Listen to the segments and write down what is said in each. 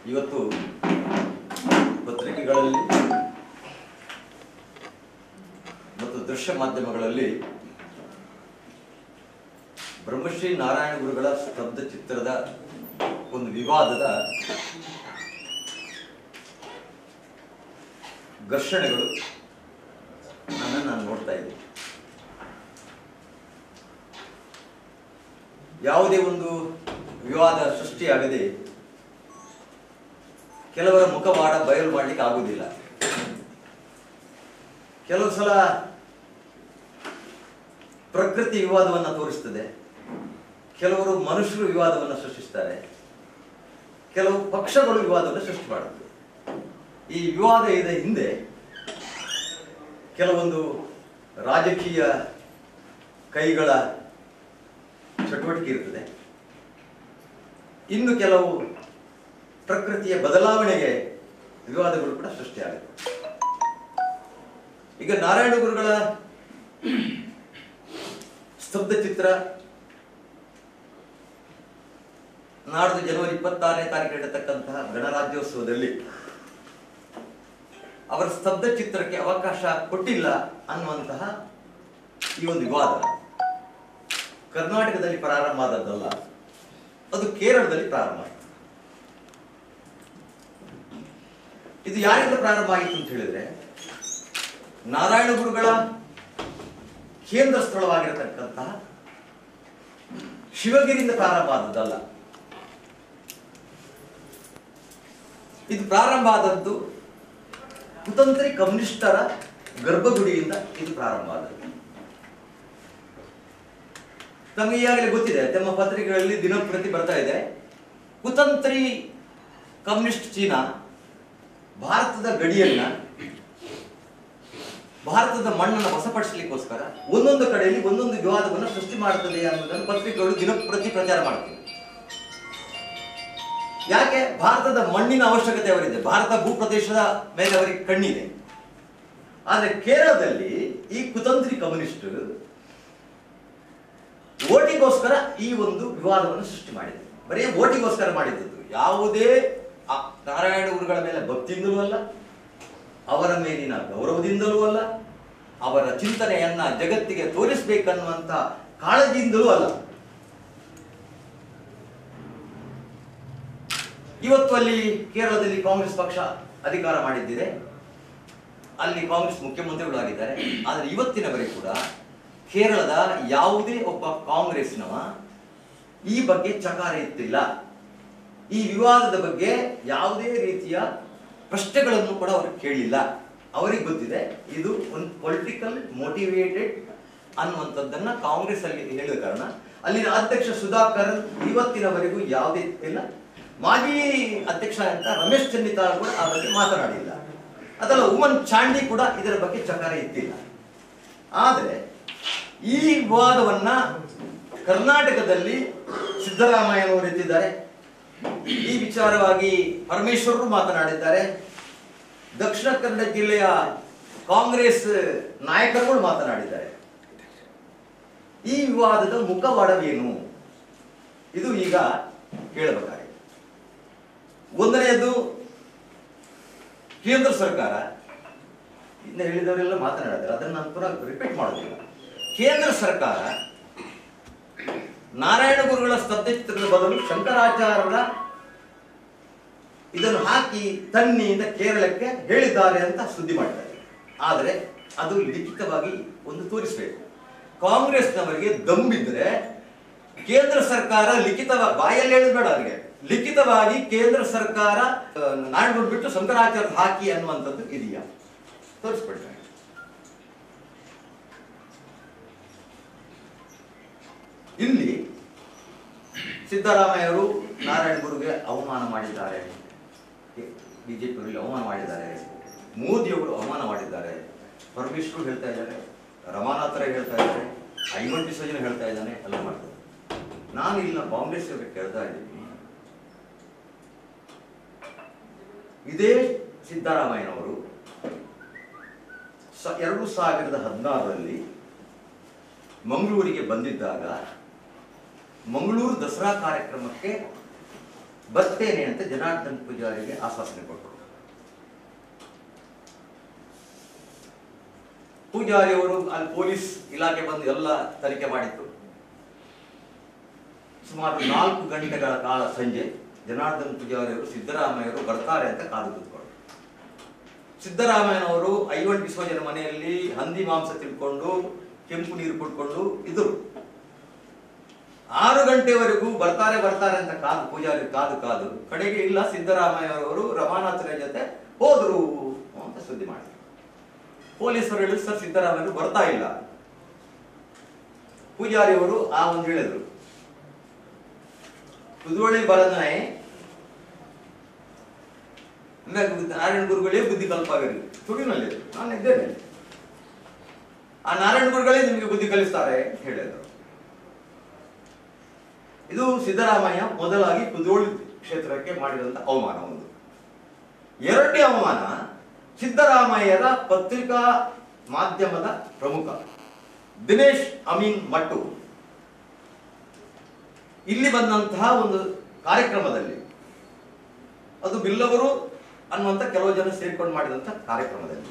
ಇವತ್ತು ಪತ್ರಿಕೆಗಳಲ್ಲಿ ಮತ್ತು ದೃಶ್ಯ ಮಾಧ್ಯಮಗಳಲ್ಲಿ ಬ್ರಹ್ಮಶ್ರೀ ನಾರಾಯಣ ಗುರುಗಳ ಸ್ತಬ್ಧ ಚಿತ್ರದ ಒಂದು ವಿವಾದದ ಘರ್ಷಣೆಗಳು ನನ್ನನ್ನು ನಾನು ನೋಡ್ತಾ ಇದ್ದೀನಿ ಯಾವುದೇ ಒಂದು ವಿವಾದ ಸೃಷ್ಟಿಯಾಗದೆ ಕೆಲವರ ಮುಖವಾಡ ಬಯಲು ಮಾಡಲಿಕ್ಕೆ ಆಗುವುದಿಲ್ಲ ಕೆಲವು ಸಲ ಪ್ರಕೃತಿ ವಿವಾದವನ್ನು ತೋರಿಸ್ತದೆ ಕೆಲವರು ಮನುಷ್ಯರು ವಿವಾದವನ್ನು ಸೃಷ್ಟಿಸ್ತಾರೆ ಕೆಲವು ಪಕ್ಷಗಳು ವಿವಾದವನ್ನು ಸೃಷ್ಟಿ ಮಾಡುತ್ತವೆ ಈ ವಿವಾದ ಇದೆ ಹಿಂದೆ ಕೆಲವೊಂದು ರಾಜಕೀಯ ಕೈಗಳ ಚಟುವಟಿಕೆ ಇರ್ತದೆ ಇನ್ನು ಕೆಲವು ಪ್ರಕೃತಿಯ ಬದಲಾವಣೆಗೆ ವಿವಾದಗಳು ಕೂಡ ಸೃಷ್ಟಿಯಾಗುತ್ತೆ ಈಗ ನಾರಾಯಣ ಗುರುಗಳ ಸ್ತಬ್ಧ ಚಿತ್ರ ನಾಡ್ದು ಜನವರಿ ಇಪ್ಪತ್ತಾರನೇ ತಾರೀಕು ನಡೆಯತಕ್ಕಂತಹ ಗಣರಾಜ್ಯೋತ್ಸವದಲ್ಲಿ ಅವರ ಸ್ತಬ್ಧ ಚಿತ್ರಕ್ಕೆ ಅವಕಾಶ ಕೊಟ್ಟಿಲ್ಲ ಅನ್ನುವಂತಹ ಈ ಒಂದು ವಿವಾದ ಕರ್ನಾಟಕದಲ್ಲಿ ಪ್ರಾರಂಭ ಆದದ್ದಲ್ಲ ಅದು ಕೇರಳದಲ್ಲಿ ಪ್ರಾರಂಭ ಆಯಿತು ಇದು ಯಾರಿಂದ ಪ್ರಾರಂಭ ಆಗಿತ್ತು ಅಂತ ಹೇಳಿದ್ರೆ ನಾರಾಯಣ ಗುರುಗಳ ಕೇಂದ್ರ ಸ್ಥಳವಾಗಿರತಕ್ಕಂತಹ ಶಿವಗಿರಿಯಿಂದ ಪ್ರಾರಂಭ ಆದದ್ದಲ್ಲ ಇದು ಪ್ರಾರಂಭ ಆದದ್ದು ಕುತಂತ್ರಿ ಕಮ್ಯುನಿಸ್ಟರ ಗರ್ಭಗುಡಿಯಿಂದ ಇದು ಪ್ರಾರಂಭ ಆದದ್ದು ನಮಗೆ ಈಗಾಗಲೇ ಗೊತ್ತಿದೆ ತಮ್ಮ ಪತ್ರಿಕೆಗಳಲ್ಲಿ ದಿನಪ್ರತಿ ಬರ್ತಾ ಇದೆ ಕುತಂತ್ರಿ ಕಮ್ಯುನಿಸ್ಟ್ ಚೀನಾ ಭಾರತದ ಗಡಿಯನ್ನ ಭಾರತದ ಮಣ್ಣನ್ನು ವಶಪಡಿಸಲಿಕ್ಕೋಸ್ಕರ ಒಂದೊಂದು ಕಡೆಯಲ್ಲಿ ಒಂದೊಂದು ವಿವಾದವನ್ನು ಸೃಷ್ಟಿ ಮಾಡುತ್ತದೆ ಅನ್ನೋದನ್ನು ಪತ್ರಿಕೆಗಳು ದಿನಪ್ರತಿ ಪ್ರಚಾರ ಮಾಡ್ತವೆ ಯಾಕೆ ಭಾರತದ ಮಣ್ಣಿನ ಅವಶ್ಯಕತೆ ಅವರಿದೆ ಭಾರತ ಭೂಪ್ರದೇಶದ ಮೇಲೆ ಅವರಿಗೆ ಕಣ್ಣಿದೆ ಆದರೆ ಕೇರಳದಲ್ಲಿ ಈ ಕುತಂತ್ರಿ ಕಮ್ಯುನಿಸ್ಟ್ ಓಟಿಗೋಸ್ಕರ ಈ ಒಂದು ವಿವಾದವನ್ನು ಸೃಷ್ಟಿ ಮಾಡಿದೆ ಬರೀ ಓಟಿಗೋಸ್ಕರ ಮಾಡಿದ್ದದ್ದು ಯಾವುದೇ ಆ ನಾರಾಯಣ ಗುರುಗಳ ಮೇಲೆ ಭಕ್ತಿಯಿಂದಲೂ ಅಲ್ಲ ಅವರ ಮೇಲಿನ ಗೌರವದಿಂದಲೂ ಅಲ್ಲ ಅವರ ಚಿಂತನೆಯನ್ನ ಜಗತ್ತಿಗೆ ತೋರಿಸಬೇಕನ್ನುವಂತ ಕಾಳಜಿಯಿಂದಲೂ ಅಲ್ಲ ಇವತ್ತು ಅಲ್ಲಿ ಕೇರಳದಲ್ಲಿ ಕಾಂಗ್ರೆಸ್ ಪಕ್ಷ ಅಧಿಕಾರ ಮಾಡಿದ್ದಿದೆ ಅಲ್ಲಿ ಕಾಂಗ್ರೆಸ್ ಮುಖ್ಯಮಂತ್ರಿಗಳು ಆಗಿದ್ದಾರೆ ಆದರೆ ಇವತ್ತಿನವರೆಗೆ ಕೂಡ ಕೇರಳದ ಯಾವುದೇ ಒಬ್ಬ ಕಾಂಗ್ರೆಸ್ನವ ಈ ಬಗ್ಗೆ ಚಕಾರ ಎತ್ತಿಲ್ಲ ಈ ವಿವಾದದ ಬಗ್ಗೆ ಯಾವುದೇ ರೀತಿಯ ಪ್ರಶ್ನೆಗಳನ್ನು ಕೂಡ ಅವರು ಕೇಳಿಲ್ಲ ಅವರಿಗೆ ಗೊತ್ತಿದೆ ಇದು ಒಂದು ಪೊಲಿಟಿಕಲ್ ಮೋಟಿವೇಟೆಡ್ ಅನ್ನುವಂಥದ್ದನ್ನ ಕಾಂಗ್ರೆಸ್ ಅಲ್ಲಿ ಹೇಳಿದ ಕಾರಣ ಅಲ್ಲಿನ ಅಧ್ಯಕ್ಷ ಸುಧಾಕರ್ ಇವತ್ತಿನವರೆಗೂ ಯಾವುದೇ ಇಲ್ಲ ಮಾಜಿ ಅಧ್ಯಕ್ಷ ಅಂತ ರಮೇಶ್ ಚೆನ್ನಿತಾಳ ಕೂಡ ಆ ಬಗ್ಗೆ ಮಾತನಾಡಿಲ್ಲ ಅದಲ್ಲ ಉಮನ್ ಚಾಂಡಿ ಕೂಡ ಇದರ ಬಗ್ಗೆ ಚಕಾರ ಎತ್ತಿಲ್ಲ ಆದರೆ ಈ ವಿವಾದವನ್ನ ಕರ್ನಾಟಕದಲ್ಲಿ ಸಿದ್ದರಾಮಯ್ಯನವರು ಎತ್ತಿದ್ದಾರೆ ಈ ವಿಚಾರವಾಗಿ ಪರಮೇಶ್ವರರು ಮಾತನಾಡಿದ್ದಾರೆ ದಕ್ಷಿಣ ಕನ್ನಡ ಜಿಲ್ಲೆಯ ಕಾಂಗ್ರೆಸ್ ನಾಯಕರುಗಳು ಮಾತನಾಡಿದ್ದಾರೆ ಈ ವಿವಾದದ ಮುಖವಾಡವೇನು ಇದು ಈಗ ಕೇಳಬೇಕಾಗಿದೆ ಒಂದನೆಯದು ಕೇಂದ್ರ ಸರ್ಕಾರ ಇನ್ನು ಹೇಳಿದವರೆಲ್ಲ ಮಾತನಾಡಿದ್ದಾರೆ ಅದನ್ನು ನಾನು ಪುನಃ ರಿಪೀಟ್ ಮಾಡೋದಿಲ್ಲ ಕೇಂದ್ರ ಸರ್ಕಾರ ನಾರಾಯಣ ಗುರುಗಳ ಸ್ತಬ್ಧ ಚಿತ್ರದ ಬದಲು ಶಂಕರಾಚಾರ್ಯರ ಇದನ್ನು ಹಾಕಿ ತನ್ನಿಯಿಂದ ಕೇರಳಕ್ಕೆ ಹೇಳಿದ್ದಾರೆ ಅಂತ ಸುದ್ದಿ ಮಾಡಿದ್ದಾರೆ ಆದರೆ ಅದು ಲಿಖಿತವಾಗಿ ಒಂದು ತೋರಿಸಬೇಕು ಕಾಂಗ್ರೆಸ್ನವರಿಗೆ ದಮ್ಮಿದ್ರೆ ಕೇಂದ್ರ ಸರ್ಕಾರ ಲಿಖಿತವಾಗಿ ಬಾಯಲ್ಲಿ ಹೇಳೋದು ಬೇಡ ಅವರಿಗೆ ಲಿಖಿತವಾಗಿ ಕೇಂದ್ರ ಸರ್ಕಾರ ನಾಡು ಬಿಟ್ಟು ಶಂಕರಾಚಾರ್ಯ ಹಾಕಿ ಅನ್ನುವಂಥದ್ದು ಇದೆಯಾ ತೋರಿಸ್ಬಿಡಿ ನನಗೆ. ಇಲ್ಲಿ ಸಿದ್ದರಾಮಯ್ಯ ಅವರು ನಾರಾಯಣ ಗುರುಗೆ ಅವಮಾನ ಮಾಡಿದ್ದಾರೆ ಬಿಜೆಪಿಯವರಿಗೆ ಅವಮಾನ ಮಾಡಿದ್ದಾರೆ ಮೋದಿಯವರು ಅವಮಾನ ಮಾಡಿದ್ದಾರೆ ಪರಮೇಶ್ವರ್ ಹೇಳ್ತಾ ಇದ್ದಾರೆ ರಮಾನಾಥ್ ರೈ ಹೇಳ್ತಾ ಇದ್ದಾರೆ ಐಮಂಟಿ ಸಜ್ಜನ ಹೇಳ್ತಾ ಇದ್ದಾನೆ ಎಲ್ಲ ಮಾಡ್ತಾರೆ ನಾನು ಇಲ್ಲ ಕಾಂಗ್ರೆಸ್ ಅವರಿಗೆ ಕೇಳ್ತಾ ಇದ್ದೀನಿ ಇದೇ ಸಿದ್ದರಾಮಯ್ಯನವರು ಸ- ಎರಡು ಸಾವಿರದ ಹದಿನಾರರಲ್ಲಿ ಮಂಗಳೂರಿಗೆ ಬಂದಿದ್ದಾಗ ಮಂಗಳೂರು ದಸರಾ ಕಾರ್ಯಕ್ರಮಕ್ಕೆ ಬರ್ತೇನೆ ಅಂತ ಜನಾರ್ದನ್ ಪೂಜಾರಿಗೆ ಆಶ್ವಾಸನೆ ಕೊಟ್ಟರು ಪೂಜಾರಿ ಅವರು ಅಲ್ಲಿ ಪೊಲೀಸ್ ಇಲಾಖೆ ಬಂದು ಎಲ್ಲ ತನಿಖೆ ಮಾಡಿತ್ತು ಸುಮಾರು ನಾಲ್ಕು ಗಂಟೆಗಳ ಕಾಲ ಸಂಜೆ ಜನಾರ್ದನ್ ಪೂಜಾರಿ ಅವರು ಸಿದ್ದರಾಮಯ್ಯವರು ಬರ್ತಾರೆ ಅಂತ ಕಾದು ಕೂತ್ಕೊಂಡ್ರು ಸಿದ್ದರಾಮಯ್ಯನವರು ಐವನ್ ಡಿಸೋಜನ ಮನೆಯಲ್ಲಿ ಹಂದಿ ಮಾಂಸ ತಿಳ್ಕೊಂಡು ಕೆಂಪು ನೀರು ಕುಡ್ಕೊಂಡು ಇದ್ರು ಆರು ಗಂಟೆವರೆಗೂ ಬರ್ತಾರೆ ಬರ್ತಾರೆ ಅಂತ ಕಾದು ಪೂಜಾರಿ ಕಾದು ಕಾದು ಕಡೆಗೆ ಇಲ್ಲ ಸಿದ್ದರಾಮಯ್ಯವರು ರಮಾನಾಥನ ಜೊತೆ ಹೋದ್ರು ಅಂತ ಸುದ್ದಿ ಮಾಡಿದ್ರು ಪೊಲೀಸರು ಹೇಳಿದ್ರು ಸರ್ ಸಿದ್ದರಾಮಯ್ಯರು ಬರ್ತಾ ಇಲ್ಲ ಪೂಜಾರಿ ಅವರು ಆ ಒಂದು ಹೇಳಿದ್ರು ಕುದುವಳಿ ಬರದನೆ ನಾರಾಯಣ ಗುರುಗಳೇ ಬುದ್ಧಿ ಕಲ್ಪಾಗಲಿ ತುಡಿನಲ್ಲಿ ನಾನು ಇದ್ದೇನೆ ಆ ನಾರಾಯಣ ಗುರುಗಳೇ ನಿಮಗೆ ಬುದ್ಧಿ ಕಲಿಸ್ತಾರೆ ಅಂತ ಹೇಳಿದ್ರು ಇದು ಸಿದ್ದರಾಮಯ್ಯ ಮೊದಲಾಗಿ ಕುದೋಳಿ ಕ್ಷೇತ್ರಕ್ಕೆ ಮಾಡಿದಂತ ಅವಮಾನ ಒಂದು ಎರಡನೇ ಅವಮಾನ ಸಿದ್ದರಾಮಯ್ಯರ ಪತ್ರಿಕಾ ಮಾಧ್ಯಮದ ಪ್ರಮುಖ ದಿನೇಶ್ ಅಮೀನ್ ಮಟ್ಟು ಇಲ್ಲಿ ಬಂದಂತಹ ಒಂದು ಕಾರ್ಯಕ್ರಮದಲ್ಲಿ ಅದು ಬಿಲ್ಲವರು ಅನ್ನುವಂತ ಕೆಲವು ಜನ ಸೇರ್ಕೊಂಡು ಮಾಡಿದಂತ ಕಾರ್ಯಕ್ರಮದಲ್ಲಿ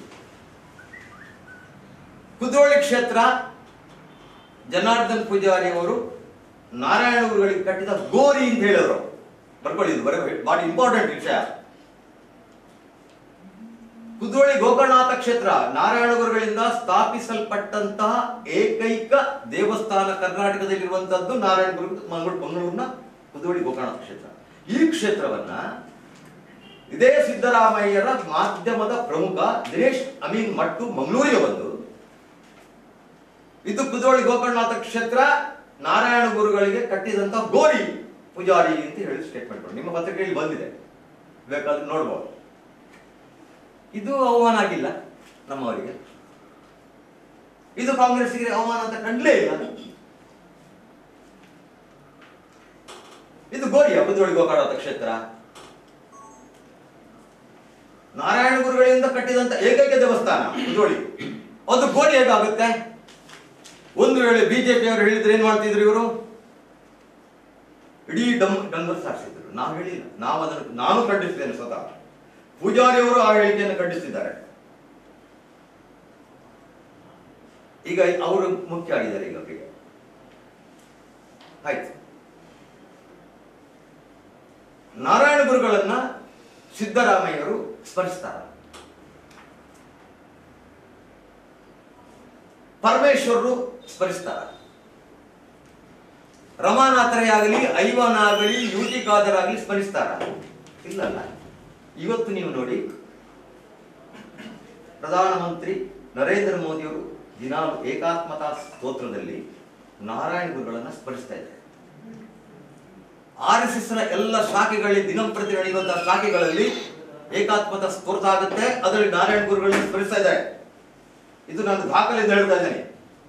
ಕುದ್ರೋಳಿ ಕ್ಷೇತ್ರ ಜನಾರ್ದನ್ ಪೂಜಾರಿ ಅವರು ನಾರಾಯಣ ಗುರುಗಳಿಗೆ ಕಟ್ಟಿದ ಗೋರಿ ಅಂತ ಹೇಳಿದ್ರು ಬರ್ಕೊಳ್ಳಿ ಇದು ಬರೀ ಬಾರಿ ಇಂಪಾರ್ಟೆಂಟ್ ವಿಷಯ ಕುದ್ರೋಳಿ ಗೋಕರ್ಣನಾಥ ಕ್ಷೇತ್ರ ನಾರಾಯಣ ಗುರುಗಳಿಂದ ಸ್ಥಾಪಿಸಲ್ಪಟ್ಟಂತಹ ಏಕೈಕ ದೇವಸ್ಥಾನ ಕರ್ನಾಟಕದಲ್ಲಿರುವಂತದ್ದು ನಾರಾಯಣ ಗುರು ಮಂಗಳೂರು ಮಂಗಳೂರಿನ ಕುದ್ರೋಳಿ ಗೋಕರ್ಣನಾಥ ಕ್ಷೇತ್ರ ಈ ಕ್ಷೇತ್ರವನ್ನ ಇದೇ ಸಿದ್ದರಾಮಯ್ಯರ ಮಾಧ್ಯಮದ ಪ್ರಮುಖ ದಿನೇಶ್ ಅಮೀನ್ ಮಟ್ಟು ಮಂಗಳೂರಿಗೆ ಬಂದು ಇದು ಕುದ್ರೋಳಿ ಗೋಕರ್ಣನಾಥ ಕ್ಷೇತ್ರ ನಾರಾಯಣ ಗುರುಗಳಿಗೆ ಕಟ್ಟಿದಂತ ಗೋರಿ ಪೂಜಾರಿ ಅಂತ ಹೇಳಿ ಸ್ಟೇಟ್ಮೆಂಟ್ ಮಾಡಿ ನಿಮ್ಮ ಪತ್ರಿಕೆಯಲ್ಲಿ ಬಂದಿದೆ ಬೇಕಾದ್ರೆ ನೋಡ್ಬೋದು ಇದು ಅವಮಾನ ಆಗಿಲ್ಲ ನಮ್ಮವರಿಗೆ ಇದು ಕಾಂಗ್ರೆಸ್ಗೆ ಅವಮಾನ ಅಂತ ಕಂಡ್ಲೇ ಇಲ್ಲ ಇದು ಗೋರಿಯ ಕುದ್ರೋಳಿ ಗೋಕರ್ಣನಾಥ ಕ್ಷೇತ್ರ ನಾರಾಯಣ ಗುರುಗಳಿಂದ ಕಟ್ಟಿದಂತ ಏಕೈಕ ದೇವಸ್ಥಾನ ಕುದ್ರೋಳಿ ಅದು ಗೋರಿ ಹೇಗಾಗುತ್ತೆ ಒಂದು ವೇಳೆ ಬಿಜೆಪಿ ಅವರು ಹೇಳಿದ್ರೆ ಏನ್ ಮಾಡ್ತಿದ್ರು ಇವರು ಇಡೀ ಡಮ್ ಡಂಗರ್ ಸಾರಿಸಿದ್ರು ನಾವು ಹೇಳಿಲ್ಲ ನಾವು ಅದನ್ನು ನಾನು ಖಂಡಿಸಿದ್ದೇನೆ ಸ್ವತಃ ಪೂಜಾರಿ ಅವರು ಆ ಹೇಳಿಕೆಯನ್ನು ಖಂಡಿಸಿದ್ದಾರೆ ಈಗ ಅವರು ಮುಖ್ಯ ಆಗಿದ್ದಾರೆ ಈಗ ಅವರಿಗೆ ಆಯ್ತು ನಾರಾಯಣ ಗುರುಗಳನ್ನ ಸಿದ್ದರಾಮಯ್ಯರು ಸ್ಮರಿಸ್ತಾರೆ ಪರಮೇಶ್ವರರು ಸ್ಮರಿಸ್ತಾರೆ ರಮಾನಾಥರೇ ಆಗಲಿ ಐವನಾಗಲಿ ಯುಟಿ ಖಾದರಾಗಲಿ ಸ್ಮರಿಸ್ತಾರ ಇಲ್ಲಲ್ಲ ಇವತ್ತು ನೀವು ನೋಡಿ ಪ್ರಧಾನಮಂತ್ರಿ ನರೇಂದ್ರ ಮೋದಿಯವರು ದಿನಾಲು ಏಕಾತ್ಮತಾ ಸ್ತೋತ್ರದಲ್ಲಿ ನಾರಾಯಣ ಗುರುಗಳನ್ನ ಸ್ಮರಿಸ್ತಾ ಇದ್ದಾರೆ ಆರ್ ಎಸ್ ಎಸ್ ನ ಎಲ್ಲ ಶಾಖೆಗಳಲ್ಲಿ ದಿನಂಪ್ರತಿ ನಡೆಯುವಂತಹ ಶಾಖೆಗಳಲ್ಲಿ ಏಕಾತ್ಮತ ಸ್ತೋತ್ರ ಆಗುತ್ತೆ ಅದರಲ್ಲಿ ನಾರಾಯಣ ಗುರುಗಳನ್ನ ಸ್ಮರಿಸ್ತಾ ಇದ್ದಾರೆ ಇದು ನಾನು ದಾಖಲೆಯಿಂದ ಹೇಳ್ತಾ ಇದ್ದೇನೆ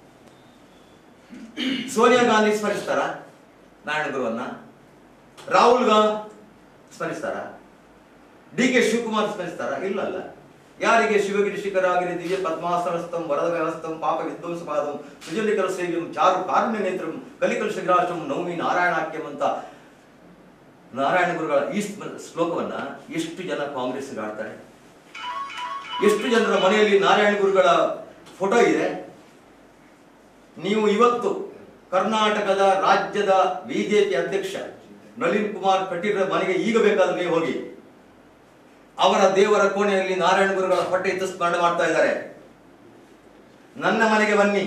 ಸೋನಿಯಾ ಗಾಂಧಿ ಸ್ಮರಿಸ್ತಾರ ನಾರಾಯಣ ಗುರುವನ್ನ ರಾಹುಲ್ ಗಾಂಧಿ ಸ್ಮರಿಸ್ತಾರ ಡಿ ಕೆ ಶಿವಕುಮಾರ್ ಸ್ಮರಿಸ್ತಾರ ಇಲ್ಲಲ್ಲ ಯಾರಿಗೆ ಶಿವಗಿರಿ ಶಿಖರಾಗಿರಿ ದಿವ್ಯ ಪದ್ಮಾಸನಸ್ಥಂ ವರದ ವ್ಯವಸ್ಥಂ ಪಾಪ ವಿಧ್ವಂಸಪಾದಂ ಸುಜಲಿಕರ ಸೇವ್ಯಂ ಚಾರು ಕಾರುಣ್ಯ ನೇತ್ರಂ ಕಲಿಕಲ ಶಿಖರಾಶ್ರಂ ನವಮಿ ನಾರಾಯಣಾಖ್ಯಂ ಅಂತ ನಾರಾಯಣ ಗುರುಗಳ ಈ ಸ್ಮ- ಶ್ಲೋಕವನ್ನ ಎಷ್ಟು ಜನ ಕಾಂಗ್ರೆಸ್ ಆಡ್ತಾರೆ ಎಷ್ಟು ಜನರ ಮನೆಯಲ್ಲಿ ನಾರಾಯಣ ಗುರುಗಳ ಫೋಟೋ ಇದೆ ನೀವು ಇವತ್ತು ಕರ್ನಾಟಕದ ರಾಜ್ಯದ ಬಿಜೆಪಿ ಅಧ್ಯಕ್ಷ ನಳಿನ್ ಕುಮಾರ್ ಕಟೀಲ್ ಮನೆಗೆ ಈಗ ಬೇಕಾದ್ರೆ ನೀವು ಹೋಗಿ ಅವರ ದೇವರ ಕೋಣೆಯಲ್ಲಿ ನಾರಾಯಣ ಗುರುಗಳ ಹೊಟ್ಟೆ ಎತ್ತು ಸ್ಮರಣೆ ಮಾಡ್ತಾ ಇದ್ದಾರೆ ನನ್ನ ಮನೆಗೆ ಬನ್ನಿ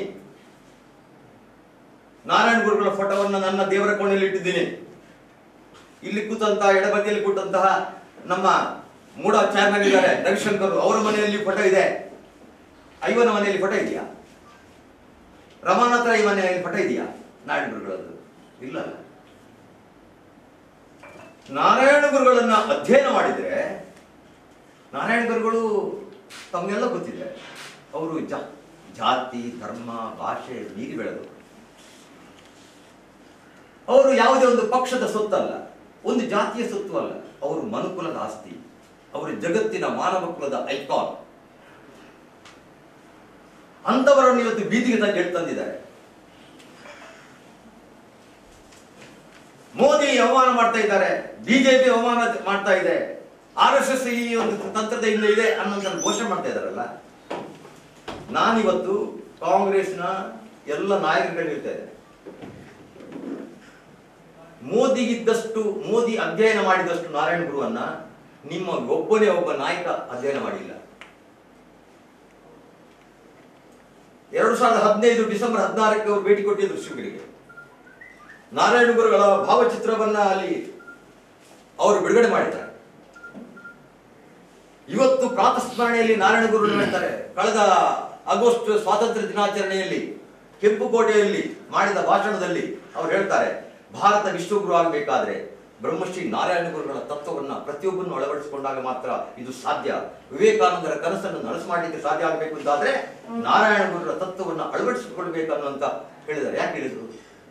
ನಾರಾಯಣ ಗುರುಗಳ ಫೋಟೋವನ್ನು ನನ್ನ ದೇವರ ಕೋಣೆಯಲ್ಲಿ ಇಟ್ಟಿದ್ದೀನಿ ಇಲ್ಲಿ ಕೂತಂತಹ ಎಡಬದಿಯಲ್ಲಿ ಕೂತಂತಹ ನಮ್ಮ ಮೂಡ ಚೇರ್ಮನ್ ಇದ್ದಾರೆ ರವಿಶಂಕರ್ ಅವರ ಮನೆಯಲ್ಲಿ ಫೋಟೋ ಇದೆ ಐವನ ಮನೆಯಲ್ಲಿ ಫೋಟೋ ಇದೆಯಾ ರಮಾನಾಥ ಈ ಮನೆಯಲ್ಲಿ ಫೋಟೋ ಇದೆಯಾ ನಾರಾಯಣ ಗುರುಗಳದ್ದು ಇಲ್ಲ ಅಲ್ಲ. ನಾರಾಯಣ ಗುರುಗಳನ್ನ ಅಧ್ಯಯನ ಮಾಡಿದ್ರೆ ನಾರಾಯಣ ಗುರುಗಳು ತಮ್ಗೆಲ್ಲ ಗೊತ್ತಿದೆ ಅವರು ಜಾ ಜಾತಿ ಧರ್ಮ ಭಾಷೆ ಮೀರಿ ಬೆಳೆದವರು ಅವರು ಯಾವುದೇ ಒಂದು ಪಕ್ಷದ ಸೊತ್ತಲ್ಲ ಒಂದು ಜಾತಿಯ ಸೊತ್ತು ಅಲ್ಲ ಅವರು ಮನುಕುಲದ ಆಸ್ತಿ ಅವರು ಜಗತ್ತಿನ ಮಾನವ ಕುಲದ ಐಕಾನ್ ಅಂತವರನ್ನು ಇವತ್ತು ಬೀದಿಗೆ ತಂದು ತಂದಿದ್ದಾರೆ ಮೋದಿ ಅವಮಾನ ಮಾಡ್ತಾ ಇದ್ದಾರೆ ಬಿಜೆಪಿ ಅವಮಾನ ಮಾಡ್ತಾ ಇದೆ ಆರ್ ಎಸ್ ಎಸ್ ಈ ಒಂದು ತಂತ್ರದ ಹಿಂದೆ ಇದೆ ಅನ್ನೋಂಥ ಘೋಷಣೆ ಮಾಡ್ತಾ ಇದ್ದಾರಲ್ಲ ನಾನಿವತ್ತು ಕಾಂಗ್ರೆಸ್ನ ಎಲ್ಲ ನಾಯಕರುಗಳು ಹೇಳ್ತಾ ಇದ್ದೇನೆ ಮೋದಿಗಿದ್ದಷ್ಟು ಮೋದಿ ಅಧ್ಯಯನ ಮಾಡಿದಷ್ಟು ನಾರಾಯಣ ಗುರುವನ್ನ ನಿಮ್ಮ ಒಬ್ಬನೇ ಒಬ್ಬ ನಾಯಕ ಅಧ್ಯಯನ ಮಾಡಿಲ್ಲ ಎರಡು ಸಾವಿರದ ಹದಿನೈದು ಡಿಸೆಂಬರ್ ಹದಿನಾರಕ್ಕೆ ಅವರು ಭೇಟಿ ಕೊಟ್ಟಿದ್ರು ಶಿವಗಿರಿಗೆ ನಾರಾಯಣ ಗುರುಗಳ ಭಾವಚಿತ್ರವನ್ನ ಅಲ್ಲಿ ಅವರು ಬಿಡುಗಡೆ ಮಾಡಿದ್ದಾರೆ ಇವತ್ತು ಪ್ರಾತಸ್ಮರಣೆಯಲ್ಲಿ ನಾರಾಯಣ ಗುರು ಹೇಳ್ತಾರೆ ಕಳೆದ ಆಗಸ್ಟ್ ಸ್ವಾತಂತ್ರ್ಯ ದಿನಾಚರಣೆಯಲ್ಲಿ ಕೆಂಪುಕೋಟೆಯಲ್ಲಿ ಮಾಡಿದ ಭಾಷಣದಲ್ಲಿ ಅವರು ಹೇಳ್ತಾರೆ ಭಾರತ ವಿಶ್ವಗುರು ಆಗಬೇಕಾದ್ರೆ ಬ್ರಹ್ಮಶ್ರೀ ನಾರಾಯಣ ಗುರುಗಳ ತತ್ವವನ್ನ ಪ್ರತಿಯೊಬ್ಬನ್ನು ಅಳವಡಿಸಿಕೊಂಡಾಗ ಮಾತ್ರ ಇದು ಸಾಧ್ಯ ವಿವೇಕಾನಂದರ ಕನಸನ್ನು ನನಸು ಮಾಡಲಿಕ್ಕೆ ಸಾಧ್ಯ ಆಗಬೇಕು ಅಂತಾದ್ರೆ ನಾರಾಯಣ ಗುರುಗಳ ತತ್ವವನ್ನ ಅಳವಡಿಸಿಕೊಳ್ಬೇಕು ಅನ್ನುವಂತ ಹೇಳಿದ್ದಾರೆ ಯಾಕೆ ಹೇಳಿದ್ರು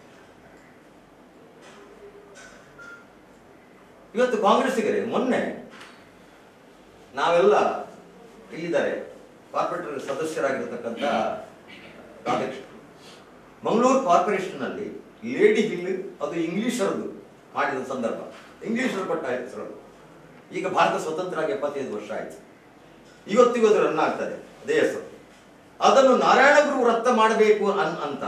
ಇವತ್ತು ಕಾಂಗ್ರೆಸ್ಸಿಗರೇ ಮೊನ್ನೆ ನಾವೆಲ್ಲ ಇಲ್ಲಿದ್ದಾರೆ ಕಾರ್ಪೊರೇಟರ್ ಸದಸ್ಯರಾಗಿರ್ತಕ್ಕಂಥ ರಾಧಾಕೃಷ್ಣ ಮಂಗಳೂರು ಕಾರ್ಪೊರೇಷನ್ ನಲ್ಲಿ ಲೇಡಿ ಹಿಲ್ ಅದು ಇಂಗ್ಲಿಷರದು ಮಾಡಿದ ಸಂದರ್ಭ ಇಂಗ್ಲಿಷರು ಕೊಟ್ಟ ಹೆಸರು ಅದು. ಈಗ ಭಾರತ ಸ್ವತಂತ್ರ ಆಗಿ ಎಪ್ಪತ್ತೈದು ವರ್ಷ ಆಯ್ತು ಇವತ್ತಿಗೂ ಅದು ರನ್ ಆಗ್ತದೆ ಅದೇ ಹೆಸರು ಅದನ್ನು ನಾರಾಯಣ ಗುರು ವೃತ್ತ ಮಾಡಬೇಕು ಅನ್ ಅಂತ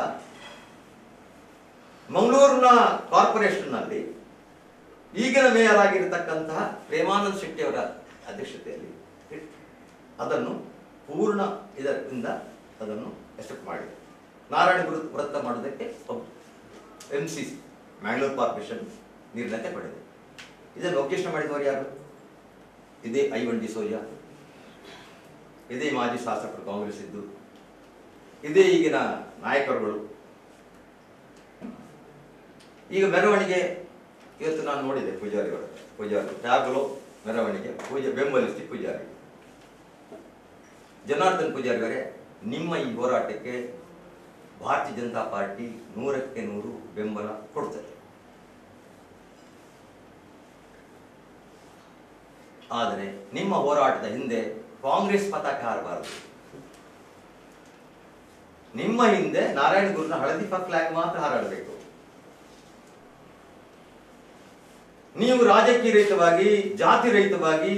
ಮಂಗಳೂರಿನ ಕಾರ್ಪೊರೇಷನ್ ನಲ್ಲಿ ಈಗಿನ ಮೇಯರ್ ಆಗಿರತಕ್ಕಂತಹ ಪ್ರೇಮಾನಂದ್ ಶೆಟ್ಟಿ ಅವರ ಅಧ್ಯಕ್ಷತೆಯಲ್ಲಿ ಅದನ್ನು ಪೂರ್ಣ ಇದರಿಂದ ಅದನ್ನು ಎಕ್ಸೆಪ್ಟ್ ಮಾಡಿದೆ ನಾರಾಯಣ ಗುರು ವೃತ್ತ ಮಾಡೋದಕ್ಕೆ M C C Mangalore corporation ನಿರ್ಣಯ ಪಡೆದಿದೆ ಇದನ್ನು ಒಬ್ಜೆಕ್ಷನ್ ಮಾಡಿದವರು ಯಾರು ಇದೇ ಐವನ್ ಡಿಸೋಜಾ ಇದೇ ಮಾಜಿ ಶಾಸಕರು ಕಾಂಗ್ರೆಸ್ ಇದ್ದು ಇದೇ ಈಗಿನ ನಾಯಕರುಗಳು ಈಗ ಮೆರವಣಿಗೆ ಇವತ್ತು ನಾನು ನೋಡಿದೆ ಪೂಜಾರಿ ಅವರ ಪೂಜಾರಿ ಟ್ಯಾಬ್ಲೋ ಮೆರವಣಿಗೆ ಪೂಜೆ ಬೆಂಬಲಿಸಿ ಪೂಜಾರಿ ಜನಾರ್ದನ್ ಪೂಜಾರಿ ಅವರೇ ನಿಮ್ಮ ಈ ಹೋರಾಟಕ್ಕೆ ಭಾರತೀಯ ಜನತಾ ಪಾರ್ಟಿ ನೂರಕ್ಕೆ ನೂರು ಬೆಂಬಲ ಕೊಡ್ತದೆ ಆದರೆ ನಿಮ್ಮ ಹೋರಾಟದ ಹಿಂದೆ ಕಾಂಗ್ರೆಸ್ ಪತಾಕೆ ಹಾರಬಾರದು ನಿಮ್ಮ ಹಿಂದೆ ನಾರಾಯಣ ಗುರುನ ಹಳದಿ ಫ್ಲಾಗ್ ಮಾತ್ರ ಹಾರಾಡಬೇಕು ನೀವು ರಾಜಕೀಯ ರಹಿತವಾಗಿ ಜಾತಿ ರಹಿತವಾಗಿ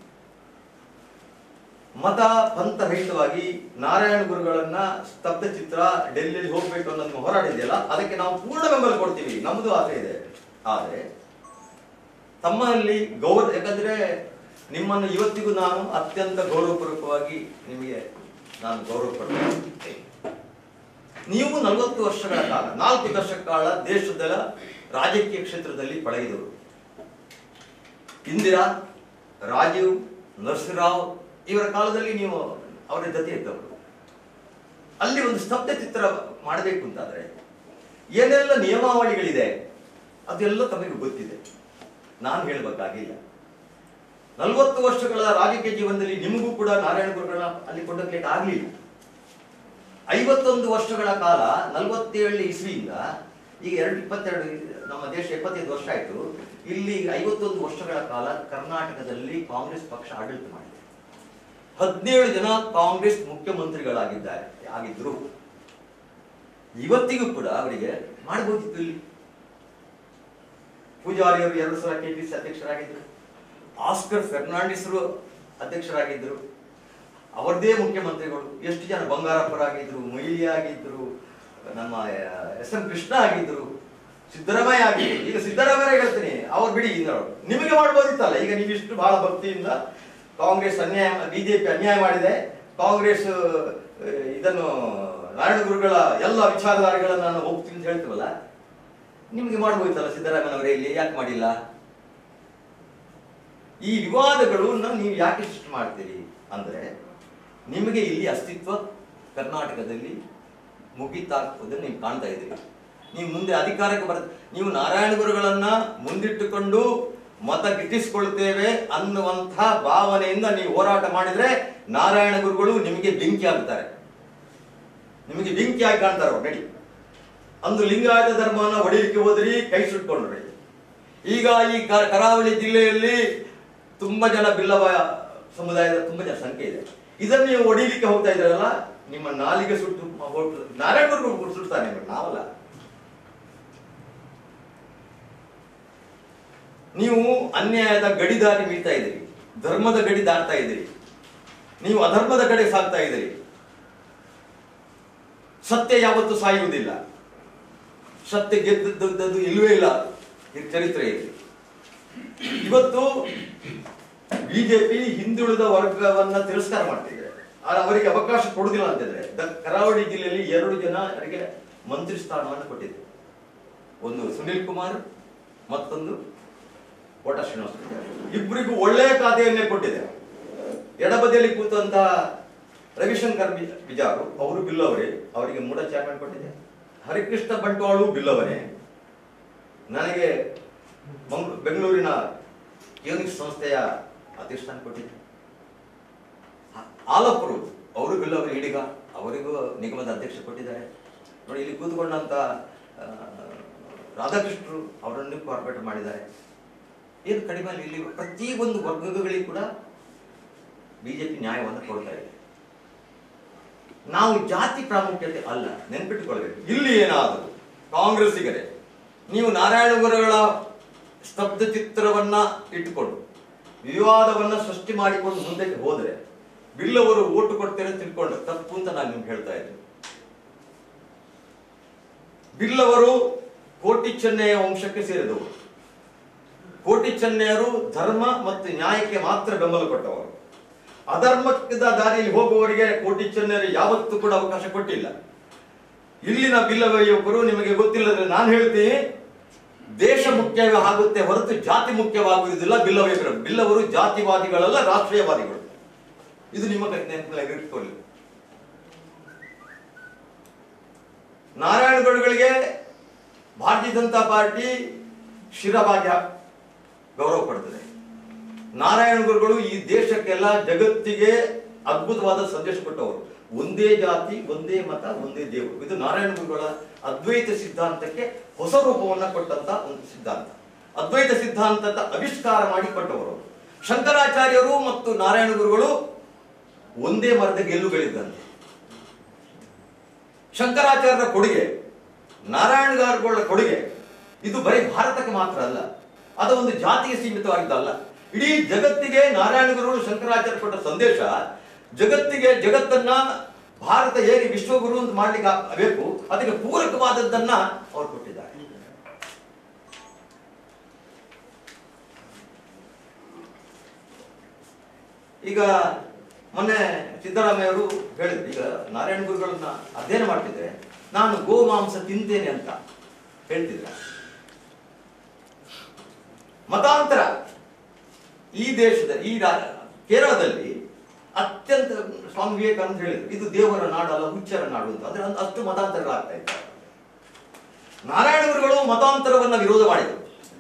ಮತ ಪಂಥ ರಹಿತವಾಗಿ ನಾರಾಯಣ ಗುರುಗಳನ್ನ ಸ್ತಬ್ಧ ಚಿತ್ರ ಡೆಲ್ಲಿಯಲ್ಲಿ ಹೋಗ್ಬೇಕು ಅನ್ನೋದನ್ನ ಹೋರಾಟ ಇದೆಯಲ್ಲ ಅದಕ್ಕೆ ನಾವು ಪೂರ್ಣ ಬೆಂಬಲ ಕೊಡ್ತೀವಿ ನಮ್ಮದು ಆಸೆ ಇದೆ ಆದರೆ ತಮ್ಮಲ್ಲಿ ಗೌರವ ಯಾಕಂದ್ರೆ ನಿಮ್ಮನ್ನು ಇವತ್ತಿಗೂ ನಾನು ಅತ್ಯಂತ ಗೌರವಪೂರ್ವಕವಾಗಿ ನಿಮಗೆ ನಾನು ಗೌರವ ಕೊಡ್ತೇನೆ ನೀವು ನಲವತ್ತು ವರ್ಷಗಳ ಕಾಲ ನಾಲ್ಕು ದಶಕ ಕಾಲ ದೇಶದ ರಾಜಕೀಯ ಕ್ಷೇತ್ರದಲ್ಲಿ ಪಳಗಿದವರು ಇಂದಿರಾ ರಾಜೀವ್ ನರಸಿಂಹರಾವ್ ಇವರ ಕಾಲದಲ್ಲಿ ನೀವು ಅವರ ಜೊತೆ ಇದ್ದವರು ಅಲ್ಲಿ ಒಂದು ಸ್ತಬ್ಧ ಚಿತ್ರ ಮಾಡಬೇಕು ಅಂತಾದ್ರೆ ಏನೆಲ್ಲ ನಿಯಮಾವಳಿಗಳಿದೆ ಅದೆಲ್ಲ ತಮಗೆ ಗೊತ್ತಿದೆ ನಾನು ಹೇಳಬೇಕಾಗಿಲ್ಲ ನಲವತ್ತು ವರ್ಷಗಳ ರಾಜಕೀಯ ಜೀವನದಲ್ಲಿ ನಿಮಗೂ ಕೂಡ ನಾರಾಯಣ ಗುರುಗಳನ್ನ ಅಲ್ಲಿ ಕೊಂಡೋಗ್ಲಿಕ್ಕೆ ಆಗ್ಲಿಲ್ಲ ಐವತ್ತೊಂದು ವರ್ಷಗಳ ಕಾಲ ನಲವತ್ತೇಳು ಇಸ್ವಿಯಿಂದ ಈಗ ಎರಡು ಇಪ್ಪತ್ತೆರಡು ನಮ್ಮ ದೇಶ ಎಪ್ಪತ್ತೈದು ವರ್ಷ ಆಯ್ತು ಇಲ್ಲಿ ಐವತ್ತೊಂದು ವರ್ಷಗಳ ಕಾಲ ಕರ್ನಾಟಕದಲ್ಲಿ ಕಾಂಗ್ರೆಸ್ ಪಕ್ಷ ಆಡಳಿತ ಮಾಡಿದೆ ಹದಿನೇಳು ಜನ ಕಾಂಗ್ರೆಸ್ ಮುಖ್ಯಮಂತ್ರಿಗಳಾಗಿದ್ದಾರೆ ಆಗಿದ್ರು ಇವತ್ತಿಗೂ ಕೂಡ ಅವರಿಗೆ ಮಾಡಬಹುದಿತ್ತು ಇಲ್ಲಿ ಪೂಜಾರಿ ಅವರು ಎರಡು ಸಲ ಕೆಪಿಸಿ ಅಧ್ಯಕ್ಷರಾಗಿದ್ದರು ಆಸ್ಕರ್ ಫೆರ್ನಾಂಡಿಸ್ರು ಅಧ್ಯಕ್ಷರಾಗಿದ್ದರು ಅವರದೇ ಮುಖ್ಯಮಂತ್ರಿಗಳು ಎಷ್ಟು ಜನ ಬಂಗಾರಪ್ಪರಾಗಿದ್ರು ಮೊಯ್ಲಿ ಆಗಿದ್ರು ನಮ್ಮ ಎಸ್ ಎಂ ಕೃಷ್ಣ ಆಗಿದ್ರು ಸಿದ್ದರಾಮಯ್ಯ ಆಗಿದ್ರು ಈಗ ಸಿದ್ದರಾಮಯ್ಯ ಹೇಳ್ತೀನಿ ಅವ್ರು ಬಿಡಿ ಇನ್ನು ನಿಮಗೆ ಮಾಡ್ಬೋದಿತ್ತಲ್ಲ ಈಗ ನೀವು ಇಷ್ಟು ಬಹಳ ಭಕ್ತಿಯಿಂದ ಕಾಂಗ್ರೆಸ್ ಅನ್ಯಾಯ ಬಿಜೆಪಿ ಅನ್ಯಾಯ ಮಾಡಿದೆ ಕಾಂಗ್ರೆಸ್ ಆ, ಇದನ್ನು ನಾರಾಯಣ ಗುರುಗಳ ಎಲ್ಲ ವಿಚಾರಧಾರೆಗಳನ್ನು ನಾನು ಹೋಗ್ತೀನಿ ಅಂತ ಹೇಳ್ತೀವಲ್ಲ ನಿಮಗೆ ಮಾಡ್ಬೋದಿತ್ತಲ್ಲ ಸಿದ್ದರಾಮಯ್ಯನವರೇ ಇಲ್ಲಿ ಯಾಕೆ ಮಾಡಿಲ್ಲ ಈ ವಿವಾದಗಳನ್ನು ನೀವು ಯಾಕೆ ಸೃಷ್ಟಿ ಮಾಡ್ತೀರಿ ಅಂದ್ರೆ ನಿಮಗೆ ಇಲ್ಲಿ ಅಸ್ತಿತ್ವ ಕರ್ನಾಟಕದಲ್ಲಿ ಮುಗಿತಾಕೋದನ್ನು ನೀವು ಕಾಣ್ತಾ ಇದ್ದೀರಿ ನೀವು ಮುಂದೆ ಅಧಿಕಾರಕ್ಕೆ ಬರ ನೀವು ನಾರಾಯಣ ಗುರುಗಳನ್ನ ಮುಂದಿಟ್ಟುಕೊಂಡು ಮತ ಗಿಟ್ಟಿಸಿಕೊಳ್ತೇವೆ ಅನ್ನುವಂತಹ ಭಾವನೆಯಿಂದ ನೀವು ಹೋರಾಟ ಮಾಡಿದ್ರೆ ನಾರಾಯಣ ಗುರುಗಳು ನಿಮಗೆ ಬೆಂಕಿ ಆಗ್ತಾರೆ ನಿಮಗೆ ಬೆಂಕಿಯಾಗಿ ಕಾಣ್ತಾರೆ ಅವ್ರು ನಡಿ ಅಂದು ಲಿಂಗಾಯತ ಧರ್ಮವನ್ನ ಹೊಡೆಯಲಿಕ್ಕೆ ಹೋದ್ರಿ ಕೈ ಸುಟ್ಕೊಂಡ್ರಿ ಈಗ ಈ ಕ- ಕರಾವಳಿ ಜಿಲ್ಲೆಯಲ್ಲಿ ತುಂಬಾ ಜನ ಬಿಲ್ಲವ ಸಮುದಾಯದ ತುಂಬಾ ಜನ ಸಂಖ್ಯೆ ಇದೆ ಇದನ್ನ ನೀವು ಹೊಡಿಲಿಕ್ಕೆ ಹೋಗ್ತಾ ಇದ್ದಾರಲ್ಲ ನಿಮ್ಮ ನಾಲಿಗೆ ಸುಟ್ಟು ಮ- ಹೊರ್ಟು- ನಾರಾಯಣ ಗುರುಗಳು ಸುಡ್ತಾರೆ ನಿಮ್ಮನ್ನು ನಾವಲ್ಲ ನೀವು ಅನ್ಯಾಯದ ಗಡಿ ದಾರಿ ಮೀಳ್ತಾ ಇದ್ದೀರಿ ಧರ್ಮದ ಗಡಿ ದಾಟ್ತಾ ಇದ್ದೀರಿ ನೀವು ಅಧರ್ಮದ ಕಡೆ ಸಾಗ್ತಾ ಇದ್ದೀರಿ ಸತ್ಯ ಯಾವತ್ತೂ ಸಾಯುವುದಿಲ್ಲ ಸತ್ಯ ಗೆದ್ದದ್ದು ಇಲ್ವೇ ಇಲ್ಲ ಇದು ಚರಿತ್ರೆ ಇದೆ ಇವತ್ತು ಬಿಜೆಪಿ ಹಿಂದುಳಿದ ವರ್ಗವನ್ನ ತಿರಸ್ಕಾರ ಮಾಡ್ತಿದೆ ಆದ್ರೆ ಅವರಿಗೆ ಅವಕಾಶ ಕೊಡುದಿಲ್ಲ ಅಂತಿದ್ರೆ ದ- ಕರಾವಳಿ ಜಿಲ್ಲೆಯಲ್ಲಿ ಎರಡು ಜನ ಅವರಿಗೆ ಮಂತ್ರಿ ಸ್ಥಾನವನ್ನು ಕೊಟ್ಟಿದೆ ಒಂದು ಸುನಿಲ್ ಕುಮಾರ್ ಮತ್ತೊಂದು ಕೋಟ ಶ್ರೀನಿವಾಸ ಪೂಜಾರಿ. ಇಬ್ಬರಿಗೂ ಒಳ್ಳೆಯ ಖಾತೆಯನ್ನೇ ಕೊಟ್ಟಿದೆ ಎಡಬದಿಯಲ್ಲಿ ಕೂತಂತ ರವಿಶಂಕರ್ ಬಿ- ಬಿಜಾರು ಅವರು ಬಿಲ್ಲವರೇ ಅವರಿಗೆ ಮೂಡ ಚೇರ್ಮನ್ ಕೊಟ್ಟಿದೆ ಹರಿಕೃಷ್ಣ ಬಂಟ್ವಾಳು ಬಿಲ್ಲವರೇ ನನಗೆ ಮಂಗ್- ಬೆಂಗಳೂರಿನ ಯೂನಿಕ್ಸ್ ಸಂಸ್ಥೆಯ ಅಧ್ಯಕ್ಷಸ್ಥಾನ ಕೊಟ್ಟಿದೆ ಆ- ಆಲಪ್ಪರು ಅವರು ಬಿಲ್ಲವರು ಈಡಿಗ ಅವರಿಗೂ ನಿಗಮದ ಅಧ್ಯಕ್ಷ ಕೊಟ್ಟಿದ್ದಾರೆ ನೋಡಿ ಇಲ್ಲಿ ಕೂತ್ಕೊಂಡಂತ ಆ, ರಾಧಾಕೃಷ್ಣರು ಅವರನ್ನು ಕಾರ್ಪೊರೇಟ್ ಮಾಡಿದ್ದಾರೆ ಏನು ಕಡಿಮೆ ಅಲ್ಲ ಇಲ್ಲಿ ಪ್ರತಿ ಒಂದು ವರ್ಗಗಳಿಗೆ ಕೂಡ ಬಿಜೆಪಿ ನ್ಯಾಯವನ್ನು ಕೊಡ್ತಾ ಇದೆ ನಾವು ಜಾತಿ ಪ್ರಾಮುಖ್ಯತೆ ಅಲ್ಲ ನೆನ್ಪಿಟ್ಟುಕೊಳ್ಬೇಕು ಇಲ್ಲಿ ಏನಾದರೂ ಕಾಂಗ್ರೆಸ್ಸಿಗರೇ ನೀವು ನಾರಾಯಣ ಗುರುಗಳ ಸ್ತಬ್ಧ ಚಿತ್ರವನ್ನ ಇಟ್ಟುಕೊಂಡು ವಿವಾದವನ್ನ ಸೃಷ್ಟಿ ಮಾಡಿಕೊಂಡು ಮುಂದಕ್ಕೆ ಹೋದ್ರೆ ಬಿಲ್ಲವರು ಓಟು ಕೊಡ್ತೇನೆ ಅಂತ ತಿಳ್ಕೊಂಡು ತಪ್ಪು ಅಂತ ನಾನು ನಿಮ್ಗೆ ಹೇಳ್ತಾ ಇದ್ದೇನೆ ಬಿಲ್ಲವರು ಕೋಟಿ ಚೆನ್ನೆಯ ವಂಶಕ್ಕೆ ಸೇರಿದವರು ಕೋಟಿ ಚೆನ್ನೆಯರು ಧರ್ಮ ಮತ್ತು ನ್ಯಾಯಕ್ಕೆ ಮಾತ್ರ ಬೆಂಬಲ ಕೊಟ್ಟವರು ಅಧರ್ಮದ ದಾರಿಯಲ್ಲಿ ಹೋಗುವವರಿಗೆ ಕೋಟಿ ಚೆನ್ನೆಯರು ಯಾವತ್ತೂ ಕೂಡ ಅವಕಾಶ ಕೊಟ್ಟಿಲ್ಲ ಇಲ್ಲಿನ ಬಿಲ್ಲವ ಯುವಕರು ನಿಮಗೆ ಗೊತ್ತಿಲ್ಲದ್ರೆ ನಾನು ಹೇಳ್ತೀನಿ ದೇಶ ಮುಖ್ಯವೇ ಆಗುತ್ತೆ ಹೊರತು ಜಾತಿ ಮುಖ್ಯವಾಗುವುದಿಲ್ಲ ಬಿಲ್ಲವ ಯುವಕರು ಬಿಲ್ಲವರು ಜಾತಿವಾದಿಗಳಲ್ಲ ರಾಷ್ಟ್ರೀಯವಾದಿಗಳು ಇದು ನಿಮ್ಮ ನೆನಪಿನಲ್ಲಿ ಇಟ್ಕೊಳ್ಳಿ ನಾರಾಯಣಗೌಡಗಳಿಗೆ ಭಾರತೀಯ ಜನತಾ ಪಾರ್ಟಿ ಶಿರಭಾಗ್ಯ ಗೌರವ ಕೊಡ್ತದೆ ನಾರಾಯಣ ಗುರುಗಳು ಈ ದೇಶಕ್ಕೆಲ್ಲ ಜಗತ್ತಿಗೆ ಅದ್ಭುತವಾದ ಸಂದೇಶ ಕೊಟ್ಟವರು ಒಂದೇ ಜಾತಿ ಒಂದೇ ಮತ ಒಂದೇ ದೇವರು ಇದು ನಾರಾಯಣ ಗುರುಗಳ ಅದ್ವೈತ ಸಿದ್ಧಾಂತಕ್ಕೆ ಹೊಸ ರೂಪವನ್ನ ಕೊಟ್ಟಂತ ಒಂದು ಸಿದ್ಧಾಂತ ಅದ್ವೈತ ಸಿದ್ಧಾಂತದ ಆವಿಷ್ಕಾರ ಮಾಡಿ ಕೊಟ್ಟವರು ಅವರು. ಶಂಕರಾಚಾರ್ಯರು ಮತ್ತು ನಾರಾಯಣ ಗುರುಗಳು ಒಂದೇ ಮರದ ಗೆಲ್ಲುಗಳಿದ್ದಂತೆ ಶಂಕರಾಚಾರ್ಯರ ಕೊಡುಗೆ ನಾರಾಯಣಗಾರಗಳ ಕೊಡುಗೆ ಇದು ಬರೀ ಭಾರತಕ್ಕೆ ಮಾತ್ರ ಅಲ್ಲ ಅದು ಒಂದು ಜಾತಿಗೆ ಸೀಮಿತವಾಗಿದ್ದಲ್ಲ ಇಡೀ ಜಗತ್ತಿಗೆ ನಾರಾಯಣ ಗುರುಗಳು ಶಂಕರಾಚಾರ್ಯ ಕೊಟ್ಟ ಸಂದೇಶ ಜಗತ್ತಿಗೆ ಜಗತ್ತನ್ನ ಭಾರತ ಹೇಗೆ ವಿಶ್ವಗುರು ಅಂತ ಮಾಡ್ಲಿಕ್ಕೆ ಆ- ಬೇಕು ಅದಕ್ಕೆ ಪೂರಕವಾದದ್ದನ್ನ ಅವರು ಕೊಟ್ಟಿದ್ದಾರೆ ಈಗ ಮೊನ್ನೆ ಸಿದ್ದರಾಮಯ್ಯ ಅವರು ಹೇಳಿದ್ರು ಈಗ ನಾರಾಯಣ ಗುರುಗಳನ್ನ ಅಧ್ಯಯನ ಮಾಡ್ತಿದ್ರೆ ನಾನು ಗೋಮಾಂಸ ತಿಂತೇನೆ ಅಂತ ಹೇಳ್ತಿದ್ರ ಮತಾಂತರ ಈ ದೇಶದ ಈ ರಾ- ಕೇರಳದಲ್ಲಿ ಅತ್ಯಂತ ಸ್ವಾಮಿ ವಿವೇಕಾನಂದ ಹೇಳಿದ್ರು ಇದು ದೇವರ ನಾಡು ಅಲ್ಲ ಹುಚ್ಚರ ನಾಡು ಅಂತ ಅಂದ್ರೆ ಅಂದ್- ಅಷ್ಟು ಮತಾಂತರಗಳಾಗ್ತಾ ಇದ್ದಾರೆ ನಾರಾಯಣ ಗುರುಗಳು ಮತಾಂತರವನ್ನ ವಿರೋಧ ಮಾಡಿದರು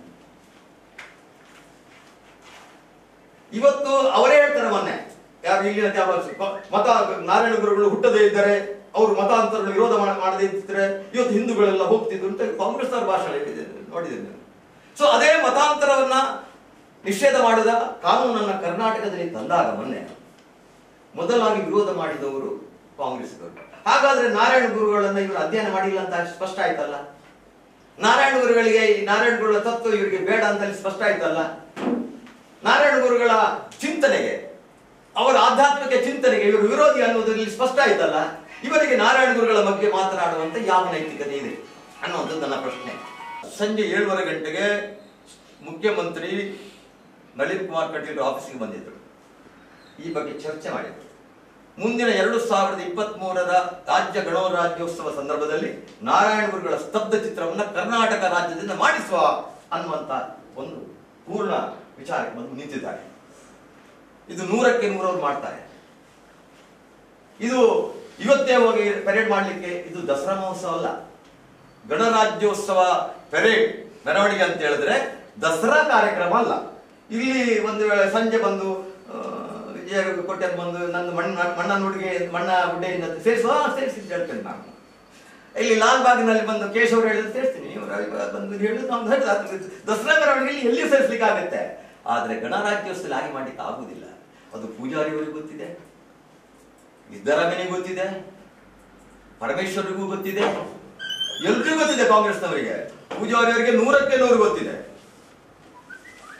ಇವತ್ತು ಅವರೇ ಹೇಳ್ತಾರೆ ಮೊನ್ನೆ ಯಾರು ಇಲ್ಲಿನ ಯಾವ ಮತ ನಾರಾಯಣ ಗುರುಗಳು ಹುಟ್ಟದೇ ಇದ್ದರೆ ಅವರು ಮತಾಂತರ ವಿರೋಧ ಮಾಡ- ಮಾಡದೇ ಇದ್ದರೆ ಇವತ್ತು ಹಿಂದೂಗಳೆಲ್ಲ ಹೋಗ್ತಿದ್ರು ಅಂತ ಕಾಂಗ್ರೆಸ್ ಅವರ ಭಾಷಣ ಹೇಳಿದೆ ನೋಡಿದ್ದೇನೆ ಸೊ ಅದೇ ಮತಾಂತರವನ್ನ ನಿಷೇಧ ಮಾಡಿದ ಕಾನೂನನ್ನ ಕರ್ನಾಟಕದಲ್ಲಿ ತಂದಾಗ ಮೊನ್ನೆ ಮೊದಲಾಗಿ ವಿರೋಧ ಮಾಡಿದವರು ಕಾಂಗ್ರೆಸ್ಗಳು ಹಾಗಾದ್ರೆ ನಾರಾಯಣ ಗುರುಗಳನ್ನ ಇವರು ಅಧ್ಯಯನ ಮಾಡಿಲ್ಲ ಅಂತ ಸ್ಪಷ್ಟ ಆಯ್ತಲ್ಲ ನಾರಾಯಣ ಗುರುಗಳಿಗೆ ಈ ನಾರಾಯಣ ಗುರುಗಳ ತತ್ವ ಇವರಿಗೆ ಬೇಡ ಅಂತ ಅಲ್ಲಿ ಸ್ಪಷ್ಟ ಆಯ್ತಲ್ಲ ನಾರಾಯಣ ಗುರುಗಳ ಚಿಂತನೆಗೆ ಅವರ ಆಧ್ಯಾತ್ಮಿಕ ಚಿಂತನೆಗೆ ಇವರು ವಿರೋಧಿ ಅನ್ನೋದ್ರಲ್ಲಿ ಸ್ಪಷ್ಟ ಆಯ್ತಲ್ಲ ಇವರಿಗೆ ನಾರಾಯಣ ಗುರುಗಳ ಬಗ್ಗೆ ಮಾತನಾಡುವಂತ ಯಾವ ನೈತಿಕತೆ ಇದೆ ಅನ್ನುವಂಥದ್ದು ನನ್ನ ಪ್ರಶ್ನೆ ಸಂಜೆ ಏಳುವರೆ ಗಂಟೆಗೆ ಮುಖ್ಯಮಂತ್ರಿ ನಳಿನ್ ಕುಮಾರ್ ಕಟೀಲ್ ಆಫೀಸಿಗೆ ಬಂದಿದ್ದರು ಈ ಬಗ್ಗೆ ಚರ್ಚೆ ಮಾಡಿದರು ಮುಂದಿನ ಎರಡು ಸಾವಿರದ ಇಪ್ಪತ್ತ್ ಮೂರರ ರಾಜ್ಯ ಗಣರಾಜ್ಯೋತ್ಸವ ಸಂದರ್ಭದಲ್ಲಿ ನಾರಾಯಣ ಗುರುಗಳ ಸ್ತಬ್ಧ ಚಿತ್ರವನ್ನ ಕರ್ನಾಟಕ ರಾಜ್ಯದಿಂದ ಮಾಡಿಸುವ ಅನ್ನುವಂತ ಒಂದು ಪೂರ್ಣ ವಿಚಾರಕ್ಕೆ ಬಂದು ನಿಂತಿದ್ದಾರೆ ಇದು ನೂರಕ್ಕೆ ನೂರವ್ರು ಮಾಡ್ತಾರೆ ಇದು ಇವತ್ತೇ ಹೋಗಿ ಪೆರೇಡ್ ಮಾಡಲಿಕ್ಕೆ ಇದು ದಸರಾ ಮಹೋತ್ಸವ ಅಲ್ಲ ಗಣರಾಜ್ಯೋತ್ಸವ ಪೆರೇಡ್ ಮೆರವಣಿಗೆ ಅಂತ ಹೇಳಿದ್ರೆ ದಸರಾ ಕಾರ್ಯಕ್ರಮ ಅಲ್ಲ ಇಲ್ಲಿ ಒಂದು ವೇಳೆ ಸಂಜೆ ಬಂದು ಆ, ವಿಜಯ ಕೊಟ್ಟೆ ಬಂದು ನಂದು ಮಣ್ಣ ಮಣ್ಣನ ಹುಡುಗಿ ಮಣ್ಣ ಗುಡ್ಡೆಯಿಂದ ಸೇರಿಸುವ ಸೇರಿಸಿ ಅಂತ ಹೇಳ್ತೇನೆ ನಾನು ಇಲ್ಲಿ ಲಾಲ್ ಬಾಗ್ನಲ್ಲಿ ಬಂದು ಕೇಶವರು ಹೇಳಿದ್ರೆ ಸೇರಿಸ್ತೀನಿ ಇವ್ರು ಇವಾಗ ಬಂದು ಹೇಳಿದ್ರು ನಾವು ಹೇಳಿದ ದಸರಾ ಮೆರವಣಿಗೆಯಲ್ಲಿ ಎಲ್ಲಿ ಸೇರಿಸ್ಲಿಕ್ಕೆ ಆಗುತ್ತೆ ಆದ್ರೆ ಗಣರಾಜ್ಯೋತ್ಸವ ಹಾಗೆ ಮಾಡ್ಲಿಕ್ಕೆ ಆಗುದಿಲ್ಲ ಅದು ಪೂಜಾರಿಯವರಿಗೆ ಗೊತ್ತಿದೆ ಸಿದ್ದರಾಮಯ್ಯನಿಗೆ ಗೊತ್ತಿದೆ ಪರಮೇಶ್ವರಿಗೂ ಗೊತ್ತಿದೆ ಎಲ್ರಿಗೂ ಗೊತ್ತಿದೆ ಕಾಂಗ್ರೆಸ್ನವರಿಗೆ ಪೂಜಾರಿಯವರಿಗೆ ನೂರಕ್ಕೆ ನೂರು ಗೊತ್ತಿದೆ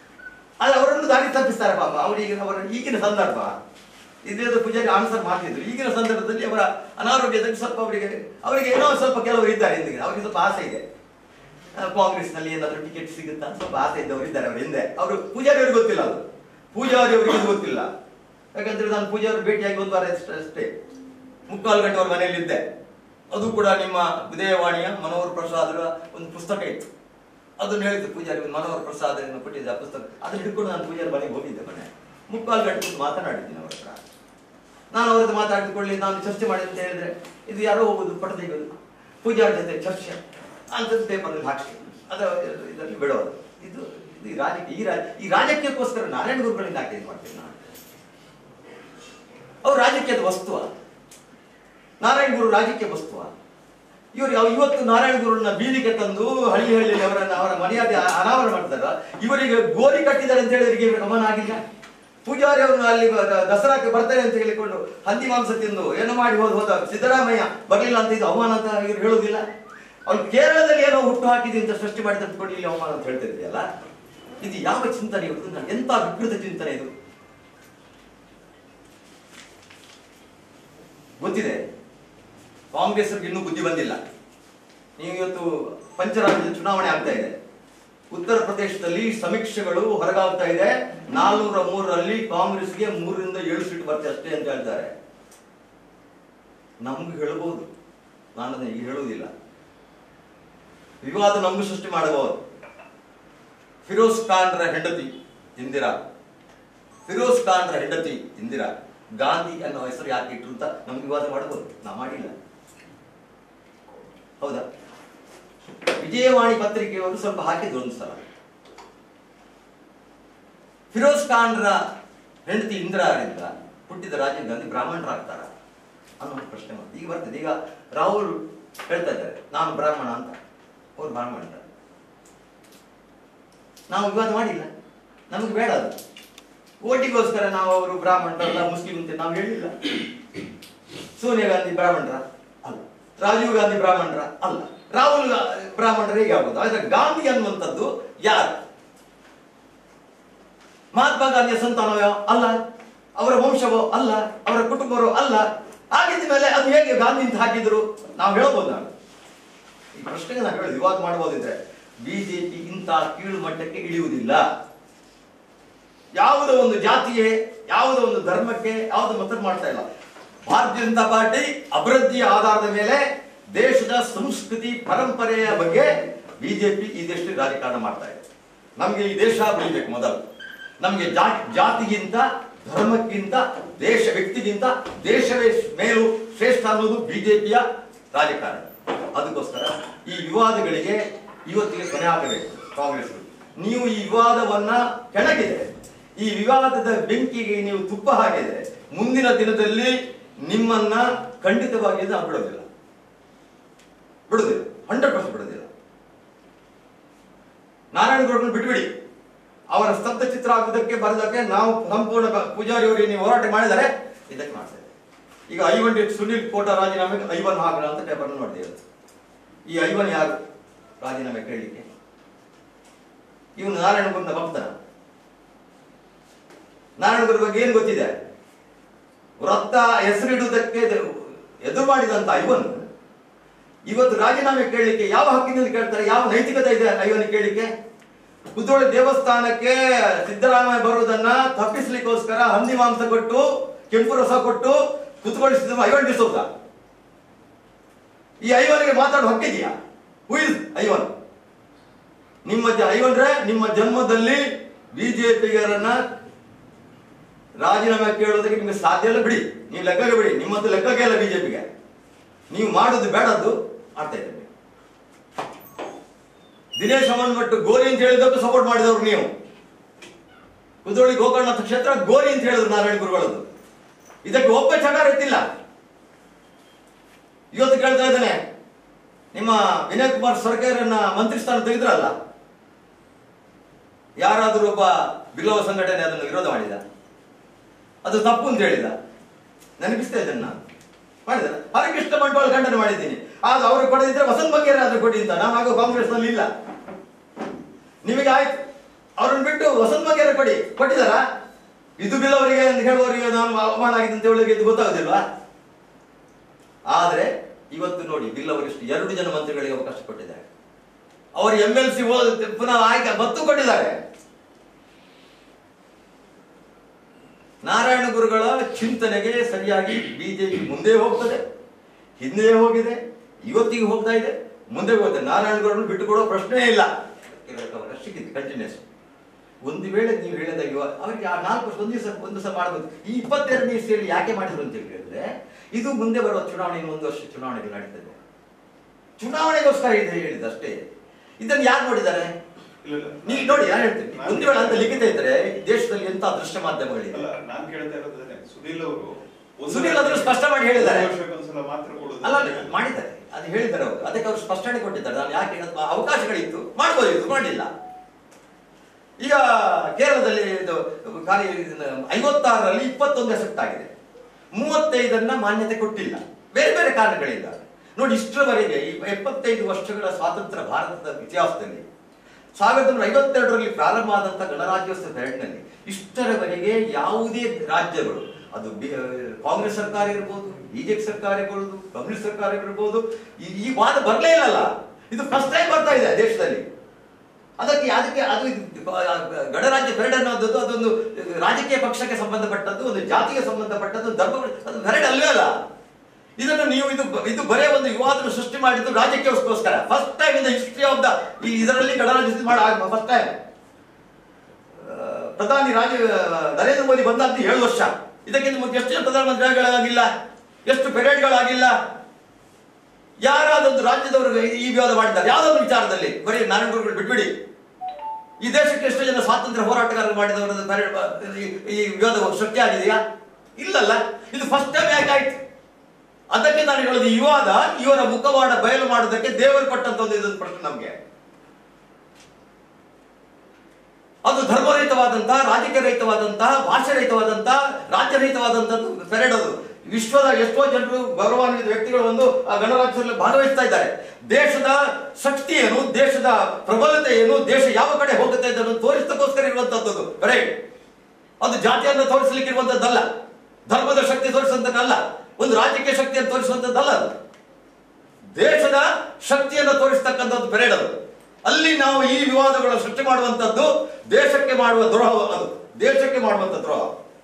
ಅದು ಅವರನ್ನು ದಾರಿ ತಪ್ಪಿಸ್ತಾರೆ ಪಾಪ ಅವರಿಗೆ ಅವರ ಈಗಿನ ಸಂದರ್ಭ ಇದೇದು ಪೂಜಾರಿ ಆನ್ಸರ್ ಮಾಡ್ತಿದ್ರು ಈಗಿನ ಸಂದರ್ಭದಲ್ಲಿ ಅವರ ಅನಾರೋಗ್ಯದಲ್ಲಿ ಸ್ವಲ್ಪ ಅವರಿಗೆ ಅವರಿಗೆ ಏನೋ ಸ್ವಲ್ಪ ಕೆಲವರು ಇದ್ದಾರೆ ಹಿಂದಿಗೆ ಅವರಿಗೆ ಸ್ವಲ್ಪ ಆಸೆ ಇದೆ ಆ, ಕಾಂಗ್ರೆಸ್ನಲ್ಲಿ ಏನಾದರೂ ಟಿಕೆಟ್ ಸಿಗುತ್ತಾ ಅಂತ ಸ್ವಲ್ಪ ಆಸೆ ಇದ್ದವರು ಇದ್ದಾರೆ ಅವ್ರ ಹಿಂದೆ ಅವರು ಪೂಜಾರಿ ಅವ್ರಿಗೆ ಗೊತ್ತಿಲ್ಲ ಅದು ಪೂಜಾರಿ ಅವರಿಗೆ ಇದು ಗೊತ್ತಿಲ್ಲ ಯಾಕಂದ್ರೆ ನಾನು ಪೂಜಾರಿ ಭೇಟಿಯಾಗಿ ಒಂದು ವಾರ ಅಷ್ಟೇ ಅಷ್ಟೇ ಮುಕ್ಕಾಲು ಗಂಟೆ ಅವ್ರ ಮನೆಯಲ್ಲಿದ್ದೆ ಅದು ಕೂಡ ನಿಮ್ಮ ಉದಯವಾಣಿಯ ಮನೋಹರ್ ಪ್ರಸಾದರ ಒಂದು ಪುಸ್ತಕ ಇತ್ತು ಅದನ್ನ ಹೇಳಿದ್ದು ಪೂಜಾರಿ ಒಂದು ಮನೋಹರ್ ಪ್ರಸಾದ್ ಏನು ಕೊಟ್ಟಿದ್ದ ಆ ಪುಸ್ತಕ ಅದನ್ನ ಹಿಡ್ಕೊಂಡು ನಾನು ಪೂಜಾರಿ ಮನೆಗೆ ಹೋಗಿದ್ದೆ ಮನೆ ಮುಕ್ಕಾಲು ಗಂಟೆ ಕೂತು ಮಾತನಾಡಿದ್ದೀನಿ ಅವ್ರ ಹತ್ರ ನಾನು ಅವ್ರ ಹತ್ರ ಮಾತಾಡಿಕೊಳ್ಳಿ ನಾನು ಚರ್ಚೆ ಮಾಡಿದೆ ಅಂತ ಹೇಳಿದ್ರೆ ಇದು ಯಾರೋ ಹೋಗುದು ಪಟ ತೆಗೆಯೋದು ಪೂಜಾರಿ ಜೊತೆ ಚರ್ಚೆ ಅಂತದ್ದು ಪೇಪರಲ್ಲಿ ಹಾಕಿ ಅದ ಇದರಲ್ಲಿ ಬಿಡೋದು ಇದು ಇದು ಈ ರಾಜಕೀಯ ಈ ರಾಜ ಈ ರಾಜಕೀಯಕ್ಕೋಸ್ಕರ ನಾರಾಯಣ ಗುರುಗಳಿಂದ ಯಾಕೆ ಇದು ಮಾಡ್ತೀನಿ ನಾನು ಅವ್ರು ರಾಜಕೀಯದ ವಸ್ತುವ ನಾರಾಯಣ ಗುರು ರಾಜಕೀಯ ವಸ್ತುವ ಇವರು ಯಾವ- ಇವತ್ತು ನಾರಾಯಣ ಗುರುನ ಬೀದಿಗೆ ತಂದು ಹಳ್ಳಿ ಹಳ್ಳಿಯಲ್ಲಿ ಅವರನ್ನ ಅವರ ಮರ್ಯಾದೆ ಅ- ಅನಾವರಣ ಮಾಡ್ತಾರ ಇವರಿಗೆ ಗೋರಿ ಕಟ್ಟಿದ್ದಾರೆ ಅಂತ ಹೇಳಿ ಇವರಿಗೆ ಗಮನ ಆಗಿಲ್ಲ ಪೂಜಾರಿ ಅವರನ್ನು ಅಲ್ಲಿ ಬ- ದ- ದಸರಾಕ್ಕೆ ಬರ್ತಾರೆ ಅಂತ ಹೇಳಿಕೊಂಡು ಹಂದಿ ಮಾಂಸ ತಿಂದು ಏನು ಮಾಡಿ ಹೋದ ಹೋದ ಸಿದ್ದರಾಮಯ್ಯ ಬರಲಿಲ್ಲ ಅಂತ ಇದು ಅವಮಾನ ಅಂತ ಇವ್ರು ಹೇಳುವುದಿಲ್ಲ ಅವ್ರು ಕೇರಳದಲ್ಲಿ ಏನೋ ಹುಟ್ಟು ಹಾಕಿದೆ ಅಂತ ಸೃಷ್ಟಿ ಮಾಡಿ ತಂದುಕೊಂಡು ಇಲ್ಲಿ ಅವಮಾನ ಅಂತ ಹೇಳ್ತಿದ್ಯಲ್ಲ ಇದು ಯಾವ ಚಿಂತನೆ ಇವರು ಎಂತ ವಿಕೃತ ಚಿಂತನೆ ಇದು ಗೊತ್ತಿದೆ ಕಾಂಗ್ರೆಸ್ ಇನ್ನೂ ಬುದ್ಧಿ ಬಂದಿಲ್ಲ ನೀವು ಇವತ್ತು ಪಂಚರಾಜ್ಯದ ಚುನಾವಣೆ ಆಗ್ತಾ ಇದೆ ಉತ್ತರ ಪ್ರದೇಶದಲ್ಲಿ ಸಮೀಕ್ಷೆಗಳು ಹೊರಗಾಗ್ತಾ ಇದೆ ನಾಲ್ನೂರ ಮೂರರಲ್ಲಿ ಕಾಂಗ್ರೆಸ್ಗೆ ಮೂರರಿಂದ ಏಳು ಸೀಟ್ ಬರ್ತದೆ ಅಷ್ಟೇ ಅಂತ ಹೇಳ್ತಾರೆ ನಮ್ಗೆ ಹೇಳ್ಬೋದು ನಾನು ಅದನ್ನ ಈಗ ಹೇಳುವುದಿಲ್ಲ ವಿವಾದ ನಮಗೂ ಸೃಷ್ಟಿ ಮಾಡಬಹುದು ಫಿರೋಜ್ ಖಾನ್ರ ಹೆಂಡತಿ ಇಂದಿರಾ ಫಿರೋಜ್ ಖಾನ್ರ ಹೆಂಡತಿ ಇಂದಿರಾ ಗಾಂಧಿ ಅನ್ನೋ ಹೆಸರು ಯಾಕೆ ಇಟ್ರು ಅಂತ ನಮ್ಗೆ ವಿವಾದ ಮಾಡಬಹುದು ನಾ ಮಾಡಿಲ್ಲ ಹೌದಾ ವಿಜಯವಾಣಿ ಪತ್ರಿಕೆಯವರು ಸ್ವಲ್ಪ ಹಾಕಿದ್ರು ಒಂದು ಸಲ ಫಿರೋಜ್ ಖಾನ್ರ ಹೆಂಡತಿ ಇಂದಿರಾರಿಂದ ಹುಟ್ಟಿದ ರಾಜೀವ್ ಗಾಂಧಿ ಬ್ರಾಹ್ಮಣರಾಗ್ತಾರ ಅನ್ನೋ ಒಂದು ಪ್ರಶ್ನೆ ಬಂತು. ಈಗ ಬರ್ತದೆ ಈಗ ರಾಹುಲ್ ಹೇಳ್ತಾ ಇದ್ದಾರೆ ನಾನು ಬ್ರಾಹ್ಮಣ ಅಂತ ಅವ್ರು ಬ್ರಾಹ್ಮಣ ನಾವು ವಿವಾದ ಮಾಡಿಲ್ಲ ನಮಗೆ ಬೇಡ ಅದು ಓಟಿಗೋಸ್ಕರ ನಾವು ಅವರು ಬ್ರಾಹ್ಮಣರಲ್ಲ ಮುಸ್ಲಿಂ ಅಂತ ನಾವು ಹೇಳಿಲ್ಲ ಸೋನಿಯಾ ಗಾಂಧಿ ಬ್ರಾಹ್ಮಣರ ಅಲ್ಲ ರಾಜೀವ್ ಗಾಂಧಿ ಬ್ರಾಹ್ಮಣರ ಅಲ್ಲ ರಾಹುಲ್ ಗಾ- ಬ್ರಾಹ್ಮಣರು ಹೇಗೆ ಆಗೋದು ಆದ್ರೆ ಗಾಂಧಿ ಅನ್ನುವಂಥದ್ದು ಯಾರು ಮಹಾತ್ಮ ಗಾಂಧಿಯ ಸಂತಾನವೋ ಅಲ್ಲ ಅವರ ವಂಶವೋ ಅಲ್ಲ ಅವರ ಕುಟುಂಬವೋ ಅಲ್ಲ ಆಗಿದ್ದ ಮೇಲೆ ಅದು ಹೇಗೆ ಗಾಂಧಿ ಅಂತ ಹಾಕಿದ್ರು ನಾವು ಹೇಳ್ಬೋದು ನಾನು ಈ ಪ್ರಶ್ನೆಗೆ ನಾವು ಹೇಳಿ ವಿವಾದ ಮಾಡಬಹುದಿದ್ರೆ ಬಿಜೆಪಿ ಇಂಥ ಕೀಳು ಮಟ್ಟಕ್ಕೆ ಇಳಿಯುವುದಿಲ್ಲ ಯಾವುದೋ ಒಂದು ಜಾತಿಗೆ ಯಾವುದೋ ಒಂದು ಧರ್ಮಕ್ಕೆ ಯಾವುದೋ ಮತ ಮಾಡ್ತಾ ಇಲ್ಲ ಭಾರತೀಯ ಜನತಾ ಪಾರ್ಟಿ ಅಭಿವೃದ್ಧಿಯ ಆಧಾರದ ಮೇಲೆ ದೇಶದ ಸಂಸ್ಕೃತಿ ಪರಂಪರೆಯ ಬಗ್ಗೆ ಬಿಜೆಪಿ ಈ ದೇಶದಲ್ಲಿ ರಾಜಕಾರಣ ಮಾಡ್ತಾ ಇದೆ ನಮಗೆ ಈ ದೇಶ ಬೆಳಿಬೇಕು ಮೊದಲು ನಮಗೆ ಜಾ- ಜಾತಿಗಿಂತ ಧರ್ಮಕ್ಕಿಂತ ದೇಶ ವ್ಯಕ್ತಿಗಿಂತ ದೇಶವೇ ಮೇಲು ಶ್ರೇಷ್ಠ ಅನ್ನೋದು ಬಿಜೆಪಿಯ ರಾಜಕಾರಣ ಅದಕ್ಕೋಸ್ಕರ ಈ ವಿವಾದಗಳಿಗೆ ಇವತ್ತಿಗೆ ಕೊನೆ ಹಾಕಬೇಕು ಕಾಂಗ್ರೆಸ್ ನೀವು ಈ ವಿವಾದವನ್ನ ಕೆಣಕಿದೆ ಈ ವಿವಾದದ ಬೆಂಕಿಗೆ ನೀವು ತುಪ್ಪ ಹಾಕಿದರೆ ಮುಂದಿನ ದಿನದಲ್ಲಿ ನಿಮ್ಮನ್ನ ಖಂಡಿತವಾಗಿ ನಾವು ಬಿಡೋದಿಲ್ಲ ಬಿಡುದಿಲ್ಲ ಹಂಡ್ರೆಡ್ ಪರ್ಸೆಂಟ್ ಬಿಡುದಿಲ್ಲ ನಾರಾಯಣ ಗೌಡರನ್ನು ಬಿಟ್ಬಿಡಿ ಅವರ ಸ್ತಬ್ಧ ಚಿತ್ರ ಹಾಕುವುದಕ್ಕೆ ಬರೋದಕ್ಕೆ ನಾವು ಸಂಪೂರ್ಣ ಬ- ಪೂಜಾರಿ ಅವರಿಗೆ ನೀವು ಹೋರಾಟ ಮಾಡಿದರೆ ಇದಕ್ಕೆ ಮಾಡ್ತೇವೆ ಈಗ ಐವನ್ ಸುನಿಲ್ ಕೋಟ ರಾಜೀನಾಮೆಗೆ ಐವನ್ ಹಾಕೋಣ ಅಂತ ಪೇಪರ್ ನೋಡಿದೆ ಇವತ್ತು ಈ ಐವನ್ ಯಾರು ರಾಜೀನಾಮೆ ಕೇಳಲಿಕ್ಕೆ ಇವನು ನಾರಾಯಣ ಗುರುನ ಭಕ್ತನ ನಾರಾಯಣ ಗುರು ಬಗ್ಗೆ ಏನು ಗೊತ್ತಿದೆ ವೃತ್ತ ಹೆಸರಿಡುವುದಕ್ಕೆ ಎದು- ಎದುರು ಮಾಡಿದಂತ ಐವನ್ ಇವತ್ತು ರಾಜೀನಾಮೆ ಕೇಳಲಿಕ್ಕೆ ಯಾವ ಹಕ್ಕಿನಿಂದ ಕೇಳ್ತಾರೆ ಯಾವ ನೈತಿಕತೆ ಇದೆ ಐವನ್ ಕೇಳಲಿಕ್ಕೆ ಕುದ್ರೋಳಿ ದೇವಸ್ಥಾನಕ್ಕೆ ಸಿದ್ದರಾಮಯ್ಯ ಬರುವುದನ್ನ ತಪ್ಪಿಸ್ಲಿಕ್ಕೋಸ್ಕರ ಹಂದಿ ಮಾಂಸ ಕೊಟ್ಟು ಕೆಂಪು ರಸ ಕೊಟ್ಟು ಕುತ್ಕೊಳಿಸಿದ ಐವನ್ ಡಿಸೋದ ಈ ಐವನ್ಗೆ ಮಾತಾಡೋ ಹಕ್ಕಿದೆಯಾ ಹೂ ಇಸ್ ಐವನ್ ನಿಮ್ಮ ಜ- ಐವನ್ರೆ ನಿಮ್ಮ ಜನ್ಮದಲ್ಲಿ ಬಿಜೆಪಿಗರನ್ನ ರಾಜೀನಾಮೆ ಕೇಳೋದಕ್ಕೆ ನಿಮಗೆ ಸಾಧ್ಯ ಇಲ್ಲ ಬಿಡಿ ನೀವು ಲೆಕ್ಕಗೆ ಬಿಡಿ ನಿಮ್ಮದು ಲೆಕ್ಕಕ್ಕೆ ಇಲ್ಲ ಬಿಜೆಪಿಗೆ ನೀವು ಮಾಡೋದು ಬೇಡದ್ದು ಆಗ್ತಾ ಇದೆ ದಿನೇಶ್ ಅಮನ್ ಭಟ್ ಗೋರಿ ಅಂತ ಹೇಳಿದಕ್ಕೂ ಸಪೋರ್ಟ್ ಮಾಡಿದವರು ನೀವು ಕುದ್ರೋಳಿ ಗೋಕರ್ಣ ಕ್ಷೇತ್ರ ಗೋರಿ ಅಂತ ಹೇಳಿದ್ರು ನಾರಾಯಣ ಗುರುಗಳದ್ದು ಇದಕ್ಕೆ ಒಬ್ಬ ಚಕಾರ ಎತ್ತಿಲ್ಲ ಇವತ್ತು ಕೇಳ್ತಾ ಇದ್ದಾನೆ ನಿಮ್ಮ ವಿನಯ್ ಕುಮಾರ್ ಸರ್ಕಾರನ್ನ ಮಂತ್ರಿ ಸ್ಥಾನ ತೆಗೆದ್ರಲ್ಲ ಯಾರಾದರೂ ಒಬ್ಬ ಬಿಲ್ಲವ ಸಂಘಟನೆ ಅದನ್ನು ವಿರೋಧ ಮಾಡಿದ ಅದು ತಪ್ಪು ಅಂತ ಹೇಳಿದ ನೆನಪಿಸ್ತಾ ಇದ್ದೇನೆ ನಾನು ಮಾಡಿದ ಹರಿಕೃಷ್ಣ ಬಂಟ್ವಾಳ ಖಂಡನೆ ಮಾಡಿದ್ದೀನಿ ಆಗ ಅವರು ಕೊಡದಿದ್ರೆ ವಸಂತ ಬಗ್ಗೆರೆ ಆದ್ರೂ ಕೊಡಿ ಅಂತ ನಾನು ಆಗ ಕಾಂಗ್ರೆಸ್ ನಲ್ಲಿ ಇಲ್ಲ ನಿಮಗೆ ಆಯ್ತು ಅವ್ರನ್ನ ಬಿಟ್ಟು ವಸಂತ ಬಗೆರೆ ಕೊಡಿ ಕೊಟ್ಟಿದಾರಾ ಇದು ಬಿಲ್ ಅವರಿಗೆ ಅಂತ ಹೇಳುವವರಿಗೆ ನಾನು ಅವಮಾನ ಆಗಿದೆ ಅಂತ ಹೇಳೋರಿಗೆ ಇದು ಗೊತ್ತಾಗೋದಿಲ್ವಾ ಆದ್ರೆ ಇವತ್ತು ನೋಡಿ ಬಿಲ್ ಅವರಿಷ್ಟು ಎರಡು ಜನ ಮಂತ್ರಿಗಳಿಗೆ ಅವಕಾಶ ಕೊಟ್ಟಿದ್ದಾರೆ ಅವರು ಎಂ ಎಲ್ ಸಿ ಪುನಃ ಆಯ್ಕೆ ಮತ್ತು ಕೊಟ್ಟಿದ್ದಾರೆ ನಾರಾಯಣ ಗುರುಗಳ ಚಿಂತನೆಗೆ ಸರಿಯಾಗಿ ಬಿಜೆಪಿ ಮುಂದೆ ಹೋಗ್ತದೆ ಹಿಂದೆ ಹೋಗಿದೆ ಇವತ್ತಿಗೆ ಹೋಗ್ತಾ ಇದೆ ಮುಂದೆ ಹೋಗುತ್ತೆ ನಾರಾಯಣ ಗುರುಗಳನ್ನು ಬಿಟ್ಟುಕೊಡೋ ಪ್ರಶ್ನೆ ಇಲ್ಲ ಸಿಕ್ಕಿದೆ ಕಂಟಿನ್ಯೂಸ್ ಒಂದು ವೇಳೆ ನೀವು ಹೇಳಿದಾಗ ಇವ- ಅವರಿಗೆ ಆ ನಾಲ್ಕು ವರ್ಷ ಒಂದು ದಿವಸ ಒಂದು ದಿವಸ ಮಾಡಬಹುದು ಈ ಇಪ್ಪತ್ತೆರಡನೇ ಇಸ್ವಿಯಲ್ಲಿ ಯಾಕೆ ಮಾಡಿದ್ರು ಅಂತ ಹೇಳಿದ್ರೆ ಇದು ಮುಂದೆ ಬರುವ ಚುನಾವಣೆ ಇನ್ನು ಒಂದು ವರ್ಷ ಚುನಾವಣೆಗೆ ನಡೀತದೆ ಚುನಾವಣೆಗೋಸ್ಕರ ಇದೆ ಹೇಳಿದ್ದು ಅಷ್ಟೇ ಇದನ್ನು ಯಾರು ನೋಡಿದ್ದಾರೆ ಇಲ್ಲ, ಇಲ್ಲ. ನೀವು ನೋಡಿ ಯಾರು ಹೇಳ್ತೀನಿ ಒಂದು ವೇಳೆ ಅಂತ ಲಿಖಿತ ಇದ್ರೆ ಈ ದೇಶದಲ್ಲಿ ಎಂತ ದೃಶ್ಯ ಮಾಧ್ಯಮಗಳಿದೆ ಅಲ್ಲ ನಾನ್ ಕೇಳ್ತಾ ಇರೋದೇ ಸುನೀಲ್ ಅವರು ಒಂದು ಸುನೀಲ್ ಅದನ್ನು ಸ್ಪಷ್ಟ ಮಾಡಿ ಹೇಳಿದ್ದಾರೆ. ಒಂದು ವರ್ಷಕ್ಕೊಂದ್ಸಲ ಮಾತ್ರ ಕೊಡೋದು ಅಲ್ಲ ಅಲ್ಲ, ಮಾಡಿದ್ದಾರೆ ಅದು ಹೇಳಿದ್ದಾರೆ ಅವರು ಅದಕ್ಕೆ ಅವರು ಸ್ಪಷ್ಟನೆ ಕೊಟ್ಟಿದ್ದಾರೆ ನಾನು ಯಾಕೆ ಹೇಳೋದು, ಅವಕಾಶಗಳಿತ್ತು ಮಾಡ್ಬೋದಿತ್ತು ಮಾಡಿಲ್ಲ ಈಗ ಕೇರಳದಲ್ಲಿ ಇದು ಕಾರ್ಯ ಐವತ್ತಾರರಲ್ಲಿ ಇಪ್ಪತ್ತೊಂದು ಎಸೆಪ್ಟ್ ಆಗಿದೆ ಮೂವತ್ತೈದನ್ನ ಮಾನ್ಯತೆ ಕೊಟ್ಟಿಲ್ಲ ಬೇರೆ ಬೇರೆ ಕಾರಣಗಳಿಂದ ನೋಡಿ ಇಷ್ಟರವರೆಗೆ ಈ ಎಪ್ಪತ್ತೈದು ವರ್ಷಗಳ ಸ್ವಾತಂತ್ರ್ಯ ಭಾರತದ ಇತಿಹಾಸದಲ್ಲಿ ಸಾವಿರದ ಒಂಬೈನೂರ ಐವತ್ತೆರಡರಲ್ಲಿ ಪ್ರಾರಂಭ ಆದಂತ ಗಣರಾಜ್ಯೋತ್ಸವ ಪೆರೇಡ್ನಲ್ಲಿ ಇಷ್ಟರವರೆಗೆ ಯಾವುದೇ ರಾಜ್ಯಗಳು ಅದು ಬಿ- ಕಾಂಗ್ರೆಸ್ ಸರ್ಕಾರ ಇರ್ಬೋದು ಬಿಜೆಪಿ ಸರ್ಕಾರ ಇರ್ಬೋದು ಕಮ್ಯುನಿಸ್ಟ್ ಸರ್ಕಾರ ಇರ್ಬೋದು ಈ ಈ ವಾದ ಬರಲೇ ಇಲ್ಲಲ್ಲ ಇದು ಫಸ್ಟ್ ಟೈಮ್ ಬರ್ತಾ ಇದೆ ದೇಶದಲ್ಲಿ ಅದಕ್ಕೆ ಅದಕ್ಕೆ ಅದು ಇದು ಗಣರಾಜ್ಯ ಪೆರೇಡ್ ಅನ್ನೋದು ಅದೊಂದು ರಾಜಕೀಯ ಪಕ್ಷಕ್ಕೆ ಸಂಬಂಧಪಟ್ಟದ್ದು ಒಂದು ಜಾತಿಗೆ ಸಂಬಂಧಪಟ್ಟದ್ದು ಧರ್ಮ ಅದು ಪೆರೇಡ್ ಅಲ್ಲವೇ ಅಲ್ಲ ಇದನ್ನು ನೀವು ಇದು ಇದು ಬರೇ ಒಂದು ವಿವಾದ ಸೃಷ್ಟಿ ಮಾಡಿದ್ದು ರಾಜಕೀಯಕ್ಕೋಸ್ಕರ first time in the history of the ಈ ಇದರಲ್ಲಿ ಗಣರಾಜ್ಯ ಮಾಡ ಫಸ್ಟ್ ಟೈಮ್ ಪ್ರಧಾನಿ ರಾಜ ನರೇಂದ್ರ ಮೋದಿ ಬಂದಂತ ಏಳು ವರ್ಷ ಇದಕ್ಕಿಂತ ಮುಂಚೆ ಎಷ್ಟು ಜನ ಪ್ರಧಾನಮಂತ್ರಿಗಳಾಗಿಲ್ಲ ಎಷ್ಟು ಪೆರೇಡ್ಗಳಾಗಿಲ್ಲ ಯಾರಾದೊಂದು ರಾಜ್ಯದವರು ಈ ವಿವಾದ ಮಾಡಿದ್ದಾರೆ ಯಾವುದೊಂದು ವಿಚಾರದಲ್ಲಿ ಬರೀ ನಾರಾಯಣ ಗುರುಗಳು ಬಿಟ್ಬಿಡಿ ಈ ದೇಶಕ್ಕೆ ಎಷ್ಟು ಜನ ಸ್ವಾತಂತ್ರ್ಯ ಹೋರಾಟಗಾರರು ಮಾಡಿದವರ ಪೆರೇಡ್ ಈ- ಈ ವಿವಾದ ಸೃಷ್ಟಿ ಆಗಿದೆಯಾ ಇಲ್ಲಲ್ಲ ಇದು ಫಸ್ಟ್ ಟೈಮ್ ಯಾಕೆ ಆಯ್ತು ಅದಕ್ಕೆ ನಾನು ಹೇಳೋದು ಈ ವಿವಾದ ಇವರ ಮುಖವಾಡ ಬಯಲು ಮಾಡೋದಕ್ಕೆ ದೇವರು ಕೊಟ್ಟಂತ ಒಂದು ಇದೊಂದು ಪ್ರಶ್ನೆ ನಮಗೆ ಅದು ಧರ್ಮರಹಿತವಾದಂತಹ ರಾಜಕೀಯ ರಹಿತವಾದಂತಹ ಭಾಷೆ ರಹಿತವಾದಂತಹ ರಾಜ್ಯ ರಹಿತವಾದಂತದ್ದು ಪೆರೇಡ್ ಅದು ವಿಶ್ವದ ಎಷ್ಟೋ ಜನರು ಗೌರವಾನ್ವಿತ ವ್ಯಕ್ತಿಗಳು ಒಂದು ಆ ಗಣರಾಜ್ಯದಲ್ಲಿ ಭಾಗವಹಿಸ್ತಾ ಇದ್ದಾರೆ ದೇಶದ ಶಕ್ತಿ ಏನು ದೇಶದ ಪ್ರಬಲತೆ ಏನು ದೇಶ ಯಾವ ಕಡೆ ಹೋಗುತ್ತೆ ಅದನ್ನು ತೋರಿಸೋದಕ್ಕೋಸ್ಕರ ಇರುವಂತದ್ದು ಪೆರೇಡ್ ಅದು ಜಾತಿಯನ್ನು ತೋರಿಸಲಿಕ್ಕೆ ಇರುವಂತದ್ದಲ್ಲ ಧರ್ಮದ ಶಕ್ತಿ ತೋರಿಸುವಂತದ್ದಲ್ಲ ಒಂದು ರಾಜಕೀಯ ಶಕ್ತಿಯನ್ನು ತೋರಿಸುವಂತದ್ದಲ್ಲ ಅದು ದೇಶದ ಶಕ್ತಿಯನ್ನು ತೋರಿಸ್ತಕ್ಕಂಥದ್ದು ಪೆರೇಡ್ ಅದು ಅಲ್ಲಿ ನಾವು ಈ ವಿವಾದಗಳನ್ನು ಸೃಷ್ಟಿ ಮಾಡುವಂತದ್ದು ದೇಶಕ್ಕೆ ಮಾಡುವ ದ್ರೋಹ ಅದು ದೇಶಕ್ಕೆ ಮಾಡುವಂತ ದ್ರೋಹ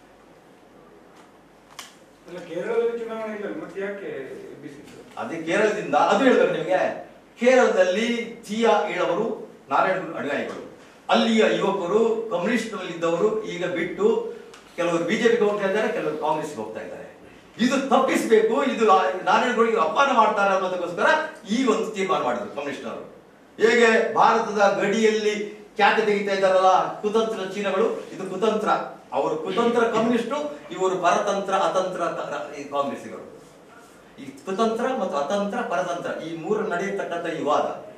ಅಲ್ಲ ಕೇರಳದಲ್ಲಿ ಚುನಾವಣೆ ಇಲ್ಲ ಮತ್ತೆ ಯಾಕೆ ಎಬ್ಬಿಸಿದ್ರು ಅದೇ ಕೇರಳದಿಂದ ಅದು ಹೇಳಿದ್ರೆ ನಿಮಗೆ ಕೇರಳದಲ್ಲಿ ಚಿಯಾ ಈಳವರು ನಾರಾಯಣ ಗುರು ಅನುಯಾಯಿಗಳು ಅಲ್ಲಿಯ ಯುವಕರು ಕಮ್ಯುನಿಸ್ಟ್ ಇದ್ದವರು ಈಗ ಬಿಟ್ಟು ಕೆಲವರು ಬಿಜೆಪಿಗೆ ಹೋಗ್ತಾ ಇದ್ದಾರೆ ಕೆಲವರು ಕಾಂಗ್ರೆಸ್ಗೆ ಹೋಗ್ತಾ ಇದ್ದಾರೆ ಇದು ತಪ್ಪಿಸಬೇಕು ಇದು ಆ- ನಾರಾಯಣ ಗುರುಗೆ ಅಪಮಾನ ಮಾಡ್ತಾರೆ ಅನ್ನೋದಕ್ಕೋಸ್ಕರ ಈ ಒಂದು ತೀರ್ಮಾನ ಮಾಡಿದ್ರು ಕಮ್ಯುನಿಸ್ಟ್ನವರು ಹೇಗೆ ಭಾರತದ ಗಡಿಯಲ್ಲಿ ಖ್ಯಾತಿ ತೆಗಿತಾ ಇದ್ದಾರಲ್ಲ ಕುತಂತ್ರ ಚೀನಗಳು ಇದು ಕುತಂತ್ರ ಅವರು ಕುತಂತ್ರ ಕಮ್ಯುನಿಸ್ಟು ಇವರು ಪರತಂತ್ರ ಅತಂತ್ರ ಕ- ಈ ಕಾಂಗ್ರೆಸ್ಸಿಗರು ಈ ಕುತಂತ್ರ ಮತ್ತು ಅತಂತ್ರ ಪರತಂತ್ರ ಈ ಮೂರು ನಡೆಯತಕ್ಕಂಥ ಈ ವಾದ